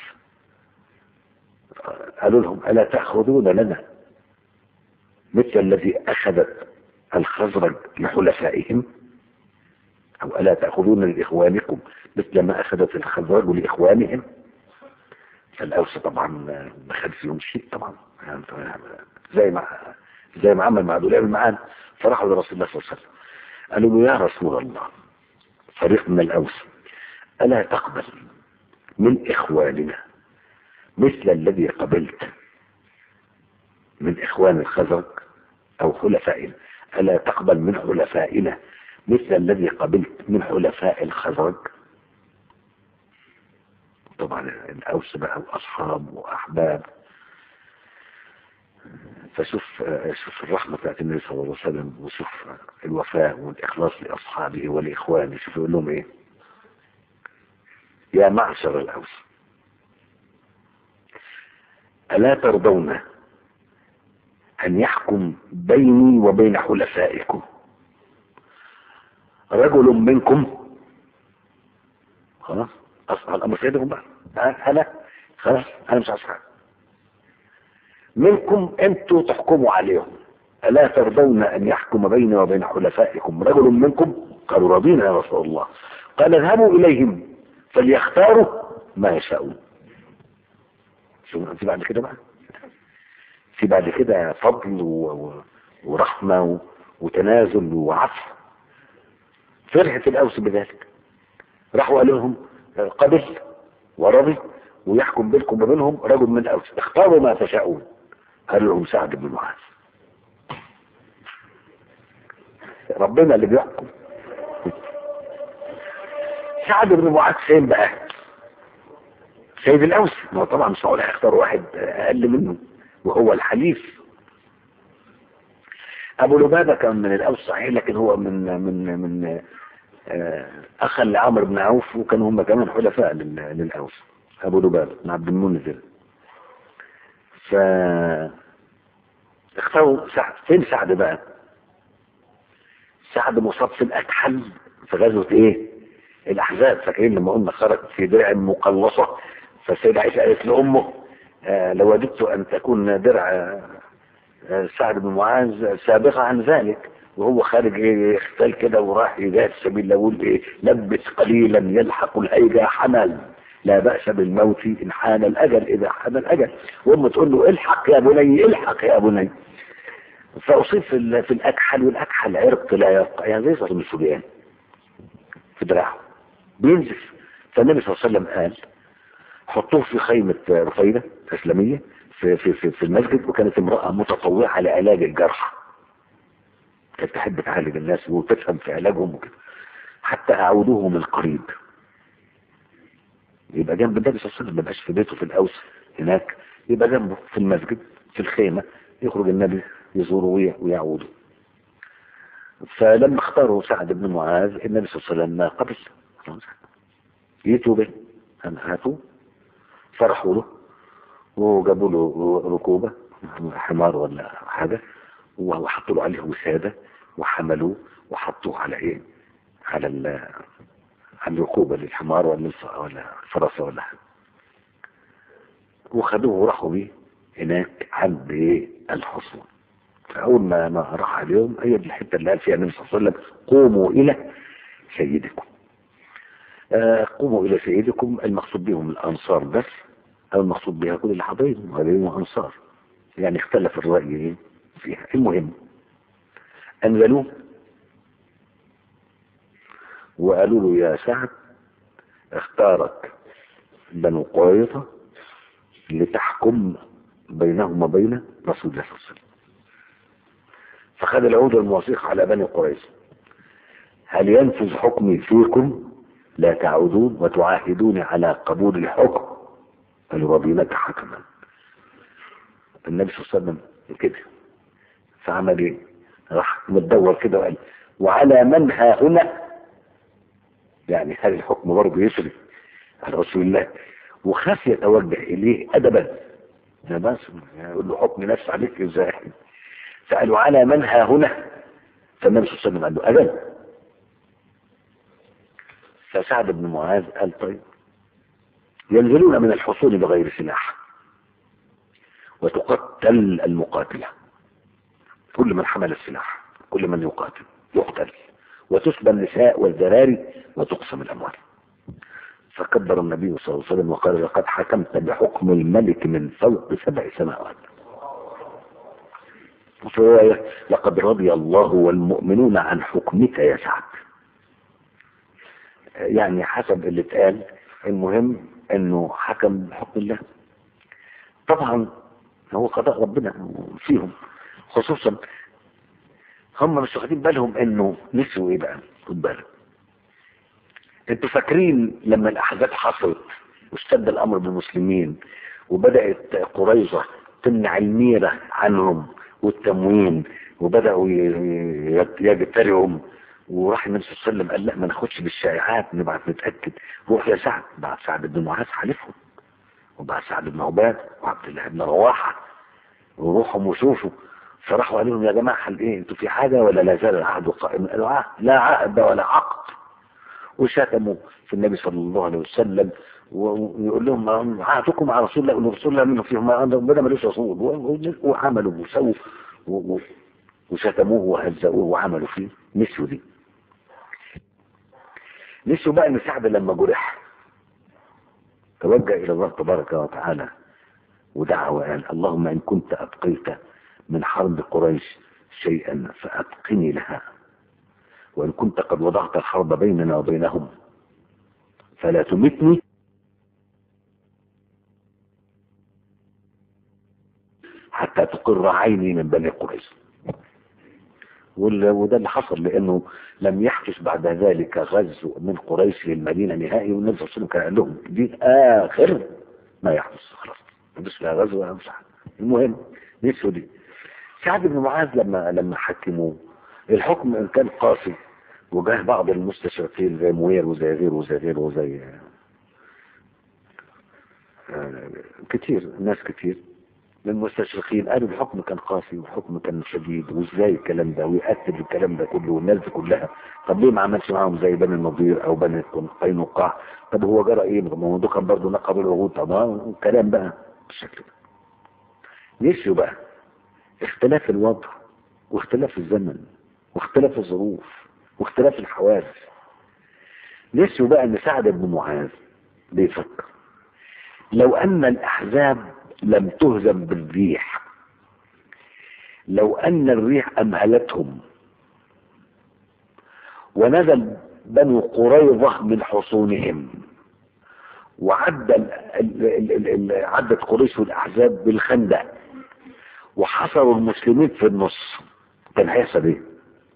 قالوا لهم الا تاخذون لنا مثل الذي أخذت الخزرج لحلفائهم أو ألا تأخذون لإخوانكم مثل ما أخذت الخزرج لإخوانهم فالأوس طبعا ما خد فيهم شيء طبعا يعني زي ما زي ما عمل مع دول معانا فراحوا لرسول الله صلى الله عليه وسلم قالوا له يا رسول الله فريق من الأوس ألا تقبل من إخواننا مثل الذي قبلت من إخوان الخزرج أو حلفائنا ألا تقبل من حلفائنا مثل الذي قبلت من حلفاء الخزرج طبعا الأوس بقى وأصحاب وأحباب فشوف شوف الرحمة بتاعت النبي صلى الله عليه وسلم وشوف الوفاء والإخلاص لأصحابه ولإخوانه شوف يقول لهم إيه يا معشر الأوس ألا ترضون أن يحكم بيني وبين حلفائكم رجل منكم خلاص أصحى الأمر سيدهم بقى أه، أنا خلاص أنا مش أصحى منكم أنتوا تحكموا عليهم ألا ترضون أن يحكم بيني وبين حلفائكم رجل منكم قالوا رضينا يا رسول الله قال اذهبوا إليهم فليختاروا ما يشاءون شو أنت بعد كده بقى في بعد كده فضل و... و... ورحمة و... وتنازل وعفو فرحة الأوس بذلك راحوا قال لهم قبل ورضي ويحكم بينكم وبينهم رجل من الأوس اختاروا ما تشاءون قال لهم سعد بن معاذ ربنا اللي بيحكم سعد بن معاذ فين بقى سيد الأوس ما هو طبعا مش هقول هيختار واحد أقل منه وهو الحليف أبو لبابة كان من الأوس صحيح لكن هو من من من آه، أخا لعمرو بن عوف وكانوا هم كمان حلفاء لل- للأوس أبو لبابة بن عبد المنذر ف اختاروا سعد فين سعد بقى سعد مصاب في الأكحل في غزوة ايه الأحزاب فاكرين لما قلنا خرج في درع مقلصة فالسيدة عائشة قالت لأمه آه، لوددت أن تكون درع آه، سعد بن معاذ سابقة عن ذلك وهو خارج إيه، يختال كده وراح يجاهد في سبيل الله يقول ايه لبس قليلا يلحق الهيجة حمل لا بأس بالموت إن حان الأجل إذا حان الأجل وأمه تقول له الحق يا بني الحق يا بني فأصيب في, ال- في الأكحل والأكحل عرق لا يبقى يعني زي صاحب السودان في دراعه بينزف فالنبي صلى الله عليه وسلم قال حطوه في خيمة رفيدة إسلامية في, في, في, في المسجد وكانت امرأة متطوعة لعلاج الجرح كانت تحب تعالج الناس وتفهم في علاجهم وكده حتى اعودوه من قريب يبقى جنب النبي صلى الله عليه وسلم ما يبقاش في بيته في الاوس هناك يبقى جنبه في المسجد في الخيمه يخرج النبي يزوره ويعوده فلما اختاروا سعد بن معاذ النبي صلى الله عليه وسلم ما قبل يتوا به هاتوا فرحوا له وجابوا له ركوبة حمار ولا حاجة وحطوا له عليه وسادة وحملوه وحطوه على ايه على على الركوبة للحمار ولا ولا الفرسة ولا حاجة وخدوه وراحوا بيه هناك عند الحصون فأول ما ما راح عليهم هي دي الحتة اللي قال فيها النبي صلى الله عليه وسلم قوموا إلى سيدكم آه قوموا إلى سيدكم المقصود بهم الأنصار بس أو المقصود بها كل الحضيض وغيرهم أنصار يعني اختلف الرأي فيها المهم أنزلوه وقالوا له يا سعد اختارك بنو قريظة لتحكم بينهم وبين رسول الله صلى الله عليه وسلم فخد العود الموثيق على بني قريظة هل ينفذ حكمي فيكم لا تعودون وتعاهدون على قبول الحكم فنرضينك حكما النبي صلى الله عليه وسلم كده فعمل ايه راح متدور كده وقال وعلى من ها هنا يعني هل الحكم برضه يسري على رسول الله وخاف يتوجه اليه ادبا ده بس يقول له حكم نفس عليك ازاي سألوا على من ها هنا فالنبي صلى الله عليه وسلم قال له أذن فسعد بن معاذ قال طيب ينزلون من الحصول بغير سلاح وتقتل المقاتلة كل من حمل السلاح كل من يقاتل يقتل وتسبى النساء والذراري وتقسم الأموال فكبر النبي صلى الله عليه وسلم وقال لقد حكمت بحكم الملك من فوق سبع سماوات وفي رواية لقد رضي الله والمؤمنون عن حكمك يا سعد يعني حسب اللي اتقال المهم انه حكم بحكم الله طبعا هو قضاء ربنا فيهم خصوصا هم مش واخدين بالهم انه نسوا ايه بقى خد بالك انتوا فاكرين لما الاحزاب حصلت واشتد الامر بالمسلمين وبدات قريظه تمنع الميره عنهم والتموين وبداوا يجترعوا وراح النبي صلى الله عليه وسلم قال لا ما ناخدش بالشائعات نبعت نتاكد روح يا سعد بعت سعد بن معاذ حالفهم وبعت سعد بن عباد وعبد الله بن رواحه وروحوا وشوفوا فراحوا قالوا لهم يا جماعه حل ايه انتوا في حاجه ولا لا زال العهد قائما قالوا عهد لا عهد ولا عقد وشتموا في النبي صلى الله عليه وسلم ويقول لهم عهدكم مع رسول الله رسول الله منه فيهم ربنا ملوش رسول وعملوا وسووا وشتموه وهزؤوه وعملوا فيه نسوا دي نسوا بقى ان سعد لما جرح توجه الى الله تبارك وتعالى ودعا وقال اللهم ان كنت ابقيت من حرب قريش شيئا فابقني لها وان كنت قد وضعت الحرب بيننا وبينهم فلا تمتني حتى تقر عيني من بني قريش وده اللي حصل لانه لم يحدث بعد ذلك غزو من قريش للمدينه نهائي والنبي صلى الله عليه وسلم كان قال لهم دي اخر ما يحدث خلاص مش لا غزو ولا مش المهم نسوا دي سعد بن معاذ لما لما حكموه الحكم ان كان قاسي وجاه بعض المستشرقين زي موير وزي غيره وزي غيره وزي كتير ناس كتير من المستشرقين قالوا الحكم كان قاسي والحكم كان شديد وازاي الكلام ده ويأكد الكلام ده كله والناس دي كلها طب ليه ما عملش معاهم زي بني النضير او بني قينقاع طب هو جرى ايه ما هو كان برضه نقضوا العهود طبعا الكلام بقى بالشكل ده نسيوا بقى اختلاف الوضع واختلاف الزمن واختلاف الظروف واختلاف الحوادث نسيوا بقى ان سعد بن معاذ بيفكر لو ان الاحزاب لم تهزم بالريح لو ان الريح امهلتهم ونزل بنو قريظة من حصونهم وعد عدت قريش والاحزاب بالخندق وحصروا المسلمين في النص كان هيحصل ايه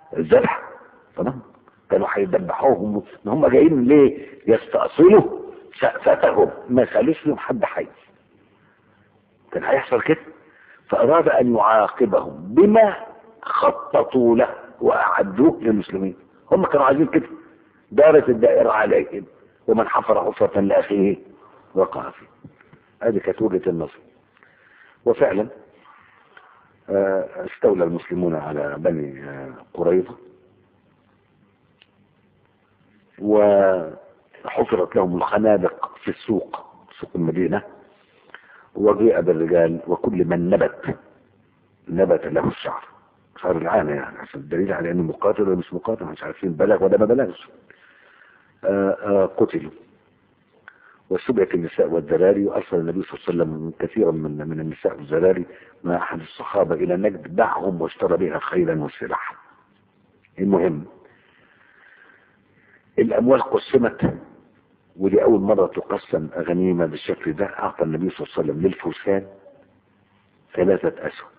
الذبح تمام كانوا هيذبحوهم ان هم جايين ليه يستأصلوا شأفتهم ما خلوش فيهم حد حي كان هيحصل كده فأراد أن يعاقبهم بما خططوا له وأعدوه للمسلمين هم كانوا عايزين كده دارت الدائرة عليهم ومن حفر حفرة لأخيه وقع فيه هذه كانت وجهة النظر وفعلا استولى المسلمون على بني قريظة وحفرت لهم الخنادق في السوق سوق المدينة وجيء بالرجال وكل من نبت نبت له الشعر شعر العانة يعني عشان الدليل على انه مقاتل ولا مش مقاتل مش عارفين بلغ ولا ما بلغش قتلوا وسبعت النساء والذراري وارسل النبي صلى الله عليه وسلم كثيرا من من النساء والذراري مع احد الصحابه الى نجد باعهم واشترى بها خيلا وسلاحا. المهم الاموال قسمت ودي اول مره تقسم غنيمه بالشكل ده اعطى النبي صلى الله عليه وسلم للفرسان ثلاثه اسهم.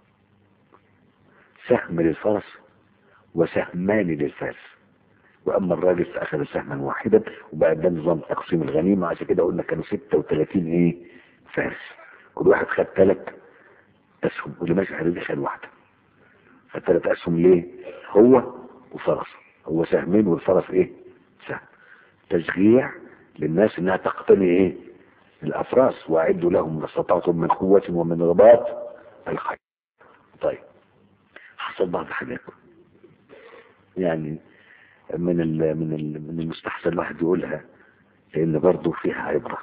سهم للفرس وسهمان للفارس. واما الراجل فاخذ سهما واحدا وبقى ده نظام تقسيم الغنيمه عشان كده قلنا كانوا 36 ايه فارس كل واحد خد ثلاث اسهم واللي ماشي حبيبي خد واحده فالثلاث اسهم ليه هو وفرس هو سهمين والفرس ايه سهم تشجيع للناس انها تقتني ايه الافراس واعدوا لهم ما استطعتم من قوه ومن رباط الخيل طيب حصل بعض الحاجات يعني من ال من ال من المستحسن الواحد يقولها لان برضه فيها عبره.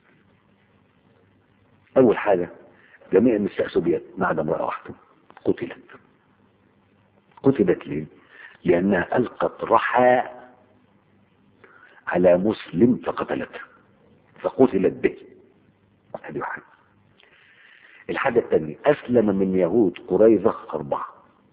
اول حاجه جميع النساء سبيت ما عدا امراه واحده قتلت. قتلت ليه؟ لانها القت رحى على مسلم فقتلته فقتلت به. هذه واحده. الحاجه الثانيه اسلم من يهود قريظه اربعه.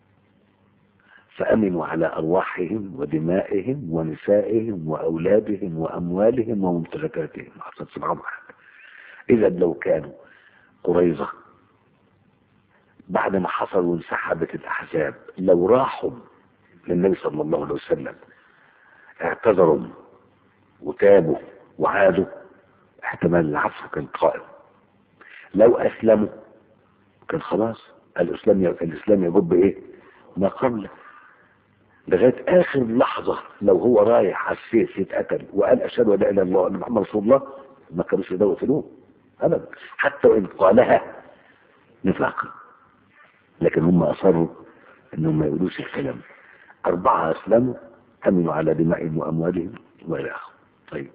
فأمنوا على أرواحهم ودمائهم ونسائهم وأولادهم وأموالهم وممتلكاتهم حصلت معهم حاجة إذا لو كانوا قريظة بعد ما حصل وانسحبت الأحزاب لو راحوا للنبي صلى الله عليه وسلم اعتذروا وتابوا وعادوا احتمال العفو كان قائم لو أسلموا كان خلاص الإسلام الإسلام يجب إيه ما قبله لغاية آخر لحظة لو هو رايح على السيف يتقتل وقال أشهد أن لا إله إلا الله أن محمد رسول الله ما كانوش يقدروا يقتلوه أبدا حتى وإن قالها نفاقا لكن هم أصروا أنهم ما يقولوش الكلام أربعة أسلموا أمنوا على دمائهم وأموالهم وإلى آخره طيب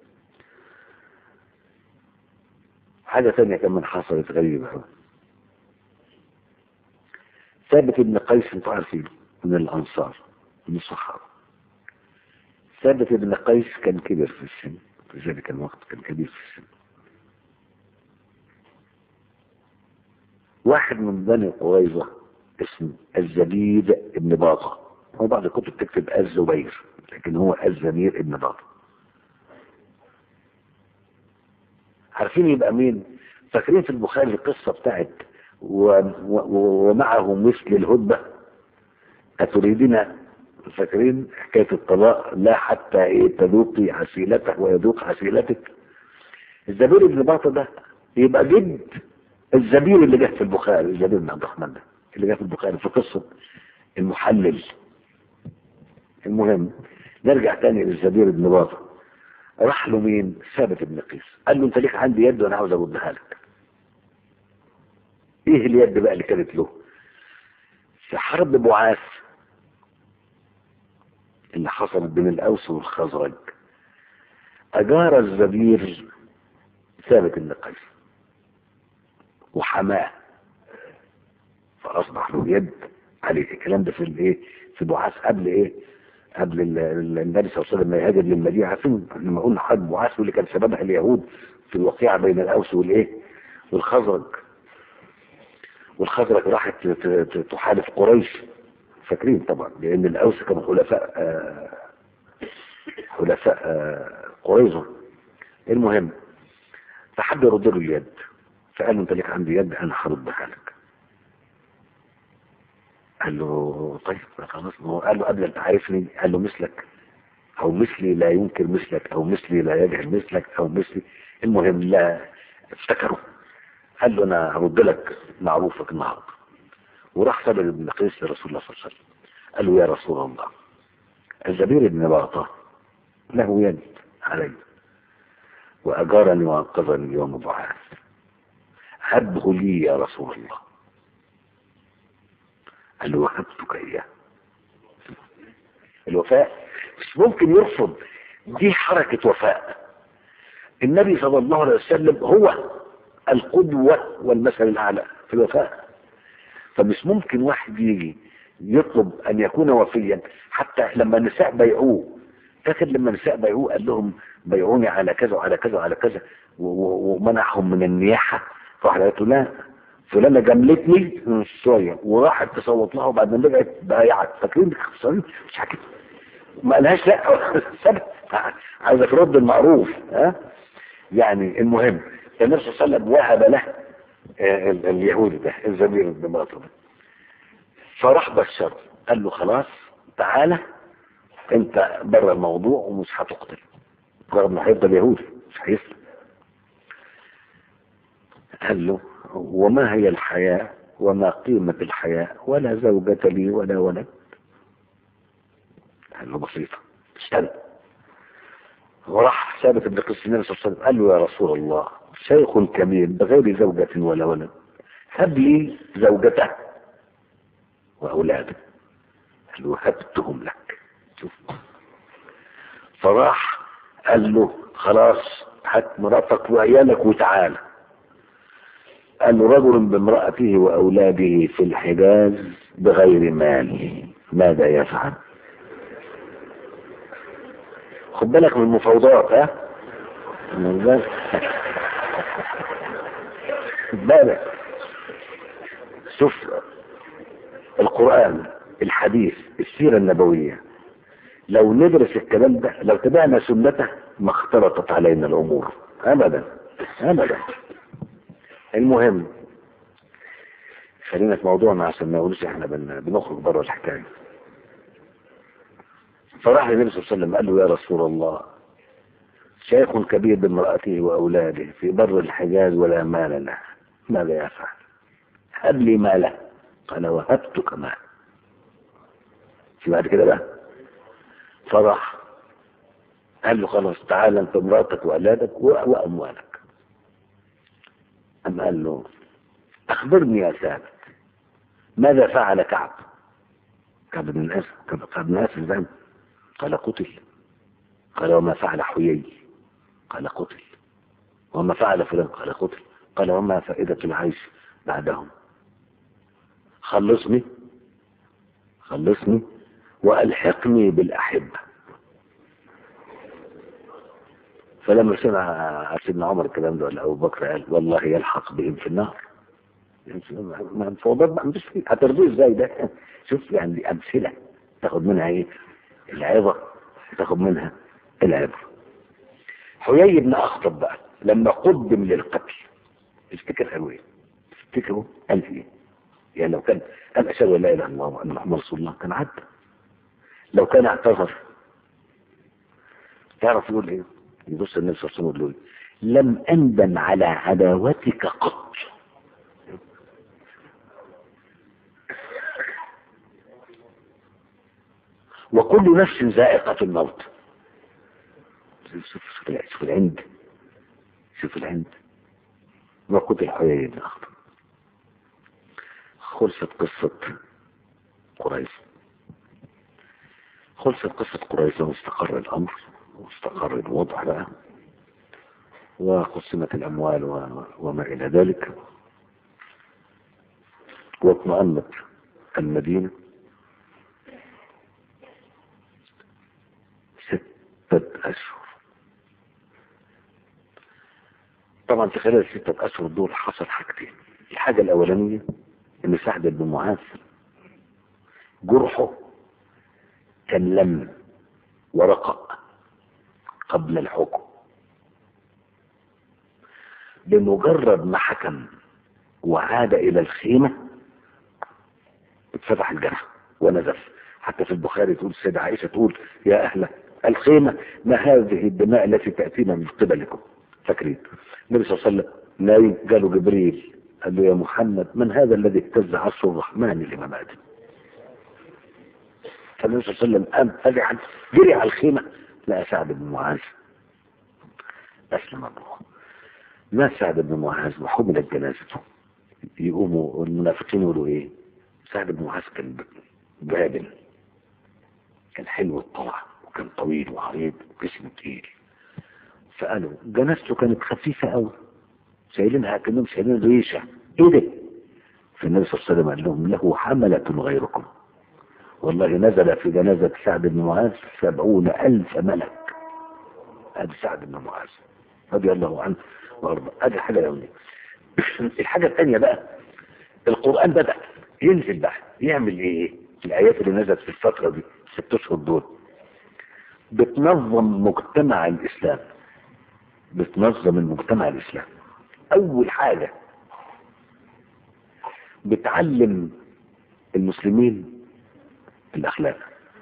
حاجة ثانية كمان حصلت غريبة ثابت بن قيس انتوا عارفين من الأنصار من الصحابة ثابت بن قيس كان كبير في السن في ذلك الوقت كان كبير في السن واحد من بني قريظة اسمه الزبيد ابن باطة هو بعض الكتب تكتب الزبير لكن هو الزمير ابن باطة عارفين يبقى مين فاكرين في البخاري القصة بتاعت و... و... ومعه مثل الهدبة أتريدين فاكرين حكاية الطلاق لا حتى إيه تذوقي عسيلته ويذوق عسيلتك الزبير ابن باطة ده يبقى جد الزبير اللي جه في البخاري الزبير بن عبد الرحمن ده اللي جه في البخاري في قصة المحلل المهم نرجع تاني للزبير بن باطة راح له مين ثابت بن قيس قال له انت ليك عندي يد وانا عاوز اردها لك ايه اليد بقى اللي كانت له في حرب بعاث اللي حصلت بين الاوس والخزرج اجار الزبير ثابت بن قيس وحماه فاصبح له يد عليه الكلام ده في الايه في بعاث قبل ايه قبل النبي صلى الله عليه وسلم ما يهاجر للمدينه عارفين لما قلنا حرب بعاث واللي كان سببها اليهود في الوقيعه بين الاوس والايه والخزرج والخزرج راحت تحالف قريش فاكرين طبعا لان الاوس كانوا حلفاء آه حلفاء آه قريظه المهم فحب يرد له اليد فقال له انت ليك عندي يد انا هردها لك قال له طيب خلاص هو قال له قبل أن تعرفني قال له مثلك أو مثلي لا ينكر مثلك أو مثلي لا يجهل مثلك أو مثلي المهم لا افتكروا قال له أنا هرد لك معروفك النهارده وراح سبب ابن قيس لرسول الله صلى الله عليه وسلم قال له يا رسول الله الزبير بن باطة له يد علي وأجارني وأنقذني يوم بعاث هبه لي يا رسول الله قال له وهبتك إياه الوفاء مش ممكن يرفض دي حركة وفاء النبي صلى الله عليه وسلم هو القدوة والمثل الأعلى في الوفاء فمش ممكن واحد يجي يطلب أن يكون وفيا حتى لما النساء بيعوه فاكر لما النساء بيعوه قال لهم بيعوني على كذا وعلى كذا وعلى كذا ومنعهم من النياحة فواحد قالت له لا فلانة جملتني شوية وراحت تصوت لها وبعدين رجعت بايعت فاكرين خسرين مش حكيت ما قالهاش لا سبت عايزة ترد المعروف ها يعني المهم النبي صلى الله عليه وسلم وهب له اليهودي ده الزبير بن باطل فراح بشر قال له خلاص تعالى انت بره الموضوع ومش هتقتل رغم انه هيفضل يهودي مش هيسلم قال له وما هي الحياة وما قيمة الحياة ولا زوجة لي ولا ولد قال له بسيطة استنى وراح ثابت بن قيس النبي صلى الله عليه وسلم قال له يا رسول الله شيخ كبير بغير زوجة ولا ولد هب لي زوجته وأولاده قال له هبتهم لك شوف فراح قال له خلاص هات مراتك وعيالك وتعالى قال له رجل بامرأته وأولاده في الحجاز بغير مال ماذا يفعل خد بالك من المفاوضات ها من بالك خد بالك شوف القرآن الحديث السيرة النبوية لو ندرس الكلام ده لو تبعنا سنته ما اختلطت علينا الأمور أبدا أبدا المهم خلينا في موضوعنا عشان ما نقولش احنا بن... بنخرج بره الحكايه فراح للنبي صلى الله عليه وسلم قال له يا رسول الله شيخ كبير بامرأته وأولاده في بر الحجاز ولا مال له ماذا يفعل هب لي ماله قال وهبتك مال في بعد كده بقى فراح قال له خلاص تعالى انت مراتك واولادك واموالك أم قال له أخبرني يا ثابت ماذا فعل كعب كعب بن الأسد كعب بن الأسد ذنب قال قتل قال وما فعل حيي قال قتل وما فعل فلان قال قتل قال وما فائدة العيش بعدهم خلصني خلصني وألحقني بالأحبة فلما سمع سيدنا عمر الكلام ده ولا ابو بكر قال والله يلحق بهم في النار ما المفاوضات بقى مش فيه هترضيه ازاي ده شوف يعني دي امثله تاخد منها ايه العظه تاخد منها العبره حيي بن اخطب بقى لما قدم للقتل افتكر قالوا ايه افتكروا قال ايه يعني لو كان قال اشهد ان لا اله الا الله وان محمد رسول الله كان عدى لو كان اعتذر تعرف يقول ايه يبص النبي صلى الله عليه وسلم يقول لم أندم على عداوتك قط وكل نفس ذائقة الموت شوف شوف شوف العند شوف العند وقت الحياة بن أخطر خلصت قصة قريش خلصت قصة قريش واستقر الأمر واستقر الوضع بقى وقسمت الأموال وما إلى ذلك واطمأنت المدينة ستة أشهر طبعا في خلال الستة أشهر دول حصل حاجتين الحاجة الأولانية إن سعد بن معاذ جرحه كان لم ورقأ قبل الحكم بمجرد ما حكم وعاد إلى الخيمة اتفتح الجرح ونزف حتى في البخاري تقول السيدة عائشة تقول يا أهل الخيمة ما هذه الدماء التي تأتينا من قبلكم فاكرين النبي صلى الله عليه وسلم نايم قالوا جبريل قال له يا محمد من هذا الذي اهتز عرش الرحمن لما مات فالنبي صلى الله عليه وسلم قام فزعا جري على الخيمة لقى سعد بن معاذ أسلم أبوه ما سعد بن معاذ وحملت جنازته يقوموا المنافقين يقولوا ايه سعد بن معاذ كان بابل كان حلو الطلع وكان طويل وعريض وجسمه تقيل فقالوا جنازته كانت خفيفة قوي شايلينها كأنهم شايلين ريشة ايه ده فالنبي صلى الله عليه وسلم قال لهم له حملة غيركم والله نزل في جنازة سعد بن معاذ سبعون ألف ملك هذا سعد بن معاذ رضي الله عنه وارضاه هذه حاجة يومية الحاجة الثانية بقى القرآن بدأ ينزل بقى يعمل ايه الآيات اللي نزلت في الفترة دي ست أشهر دول بتنظم مجتمع الإسلام بتنظم المجتمع الإسلامي أول حاجة بتعلم المسلمين الأخلاق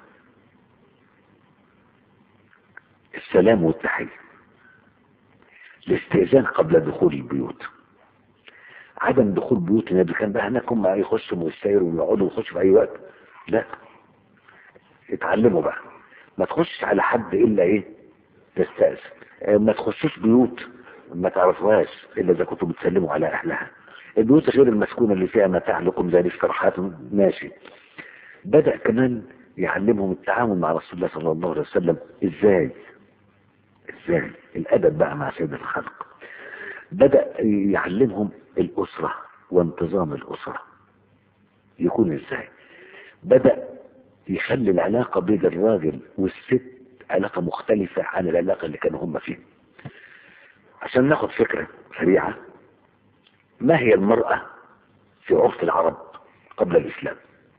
السلام والتحية الاستئذان قبل دخول البيوت عدم دخول بيوت النبي كان بقى هناك هم يخشوا ويستيروا ويقعدوا ويخشوا في أي وقت لا اتعلموا بقى ما تخشش على حد إلا إيه تستأذن ما تخشوش بيوت ما تعرفوهاش إلا إذا كنتوا بتسلموا على أهلها البيوت غير المسكونة اللي فيها متاع لكم زي الاستراحات ماشي بدأ كمان يعلمهم التعامل مع رسول الله صلى الله عليه وسلم ازاي ازاي الادب بقى مع سيد الخلق بدأ يعلمهم الاسرة وانتظام الاسرة يكون ازاي بدأ يخلي العلاقة بين الراجل والست علاقة مختلفة عن العلاقة اللي كانوا هم فيها عشان ناخد فكرة سريعة ما هي المرأة في عرف العرب قبل الإسلام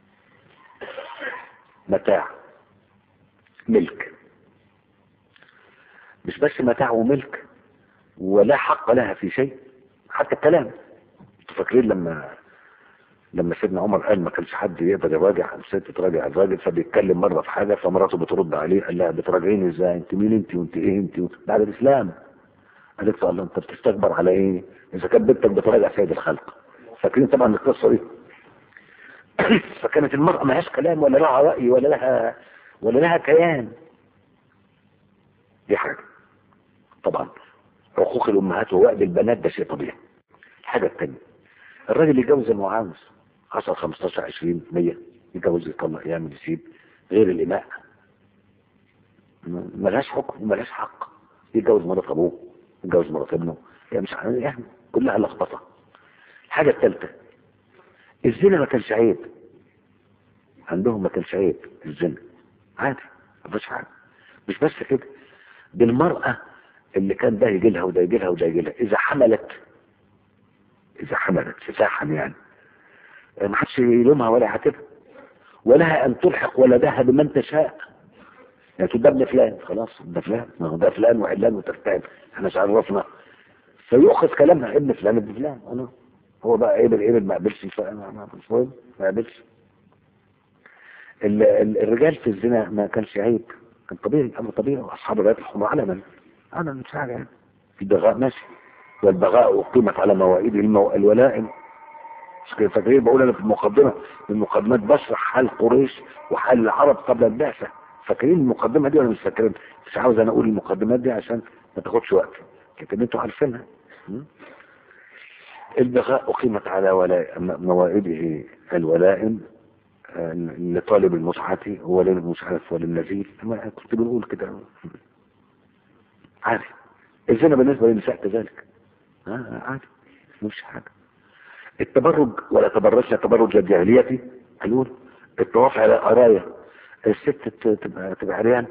متاع ملك مش بس متاع وملك ولا حق لها في شيء حتى الكلام انتوا فاكرين لما لما سيدنا عمر قال ما كانش حد يقدر يراجع الست تراجع الراجل فبيتكلم مره في حاجه فمراته بترد عليه قال لها بتراجعيني ازاي انت مين انت وانت ايه انت بعد الاسلام قالت له الله انت بتستكبر على ايه اذا كانت بنتك بتراجع سيد الخلق فاكرين طبعا القصه دي فكانت المرأة ما لهاش كلام ولا لها رأي ولا لها ولا لها كيان دي حاجة طبعا حقوق الأمهات ووأد البنات ده شيء طبيعي الحاجة الثانية الراجل يتجوز المعاوز 10 15 20 100 يتجوز يطلق يعمل يسيب غير الإماء ملهاش حكم وملهاش حق يتجوز مرات أبوه يتجوز مرات ابنه يعني مش يعني كلها لخبطة الحاجة الثالثة الزنا ما كانش عيب عندهم ما كانش عيب الزنا عادي ما فيش حاجه مش بس كده دي المرأة اللي كان ده يجي لها وده يجي لها وده يجي لها إذا حملت إذا حملت سفاحا يعني ما حدش يلومها ولا يعاتبها ولها أن تلحق ولدها بمن تشاء يعني تقول ده ابن فلان خلاص ده فلان ما هو ده فلان وعلان وترتاب احنا مش عرفنا فيؤخذ كلامها ابن فلان ابن فلان انا هو بقى قبل قبل ما قبلش ما مش مهم ما قبلش الرجال في الزنا ما كانش عيب كان طبيعي امر طبيعي واصحاب الرايات الحمراء علما انا مش حاجه يعني في البغاء ماشي والبغاء اقيمت على مواعيد المو... الولائم مش كده فاكرين بقول انا في المقدمه من المقدمات بشرح حال قريش وحال العرب قبل البعثه فاكرين المقدمه دي ولا مش فاكرين مش عاوز انا اقول المقدمات دي عشان ما تاخدش وقت لكن انتوا عارفينها البغاء أقيمت على ولا... موائده الولائم لطالب المتعة وللمش عارف وللنزيل ما كنت بنقول كده عادي الزنا بالنسبة للنساء كذلك آه عادي مش حاجة التبرج ولا تبرجنا تبرج الجاهلية قالوا الطواف على قراية الست تبقى تبقى عريان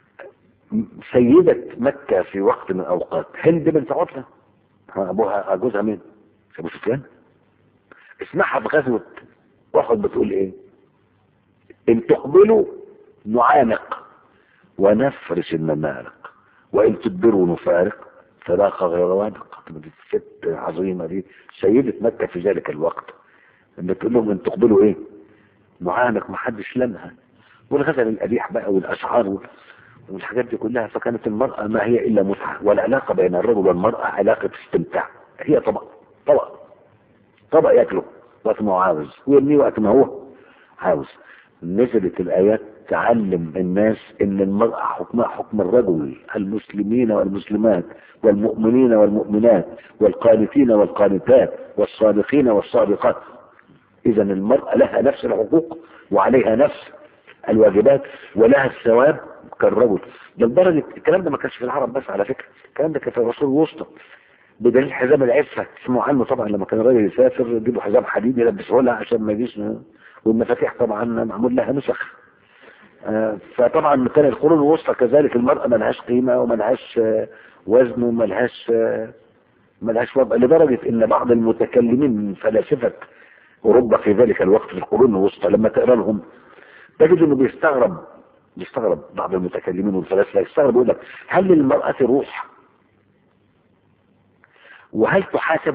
سيدة مكة في وقت من الأوقات هند بنت عتبة أبوها جوزها مين؟ أبو سفيان اسمعها في غزوة أحد بتقول إيه؟ إن تقبلوا نعانق ونفرش الممارق وإن تدبروا نفارق فراق غير وادق الست عظيمة دي سيدة مكة في ذلك الوقت لما تقول لهم إن تقبلوا إيه؟ معانق ما حدش لمها والغزل القبيح بقى والاشعار والحاجات دي كلها فكانت المرأة ما هي الا متعة والعلاقة بين الرجل والمرأة علاقة استمتاع هي طبق طبق طبق ياكله وقت ما هو عاوز ويرميه وقت ما هو عاوز نزلت الايات تعلم الناس ان المرأة حكمها حكم الرجل المسلمين والمسلمات والمؤمنين والمؤمنات والقانتين والقانتات والصادقين والصادقات اذا المرأة لها نفس الحقوق وعليها نفس الواجبات ولها الثواب كالرجل لدرجة الكلام ده ما كانش في العرب بس على فكرة الكلام ده كان في العصور الوسطى بدليل حزام العفة تسمعوا عنه طبعا لما كان الراجل يسافر يجيبوا حزام حديد يلبسه لها عشان ما يجيش والمفاتيح طبعا معمول لها نسخ آه، فطبعا كان القرون الوسطى كذلك المرأة ملهاش قيمة وملهاش آه، وزن وملهاش آه، ملهاش وضع لدرجة ان بعض المتكلمين من فلاسفة اوروبا في ذلك الوقت في القرون الوسطى لما تقرا لهم تجد انه بيستغرب بيستغرب بعض المتكلمين والفلاسفة يستغرب يقول لك هل للمرأة روح وهل تحاسب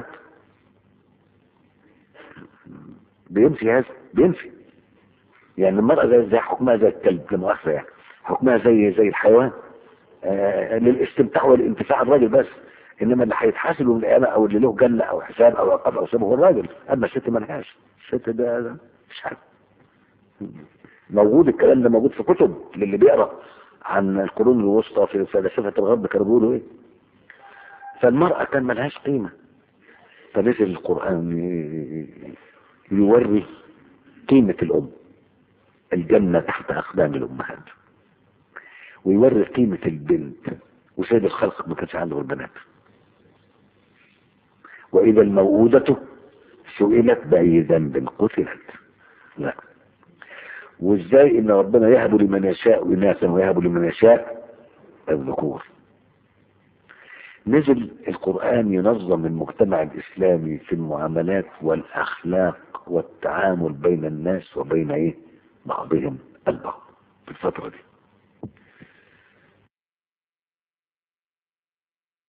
بينفي هذا بينفي يعني المرأة زي, زي حكمها زي الكلب لمؤاخذة يعني حكمها زي زي الحيوان آه للاستمتاع والانتفاع الراجل بس انما اللي هيتحاسب من القيامة او اللي له جنة او حساب او عقاب او سبب هو الراجل اما الست ملهاش الست ده, ده مش عارف موجود الكلام ده موجود في كتب للي بيقرا عن القرون الوسطى في فلاسفة الغرب كانوا بيقولوا ايه فالمرأة كان ملهاش قيمة فنزل القرآن يوري قيمة الأم الجنة تحت أقدام الأمهات ويوري قيمة البنت وسيد الخلق ما كانش عنده البنات وإذا الموءودة سئلت بأي ذنب قتلت لا وازاي ان ربنا يهب لمن يشاء اناثا ويهب لمن يشاء الذكور نزل القرآن ينظم المجتمع الإسلامي في المعاملات والأخلاق والتعامل بين الناس وبين إيه بعضهم البعض في الفترة دي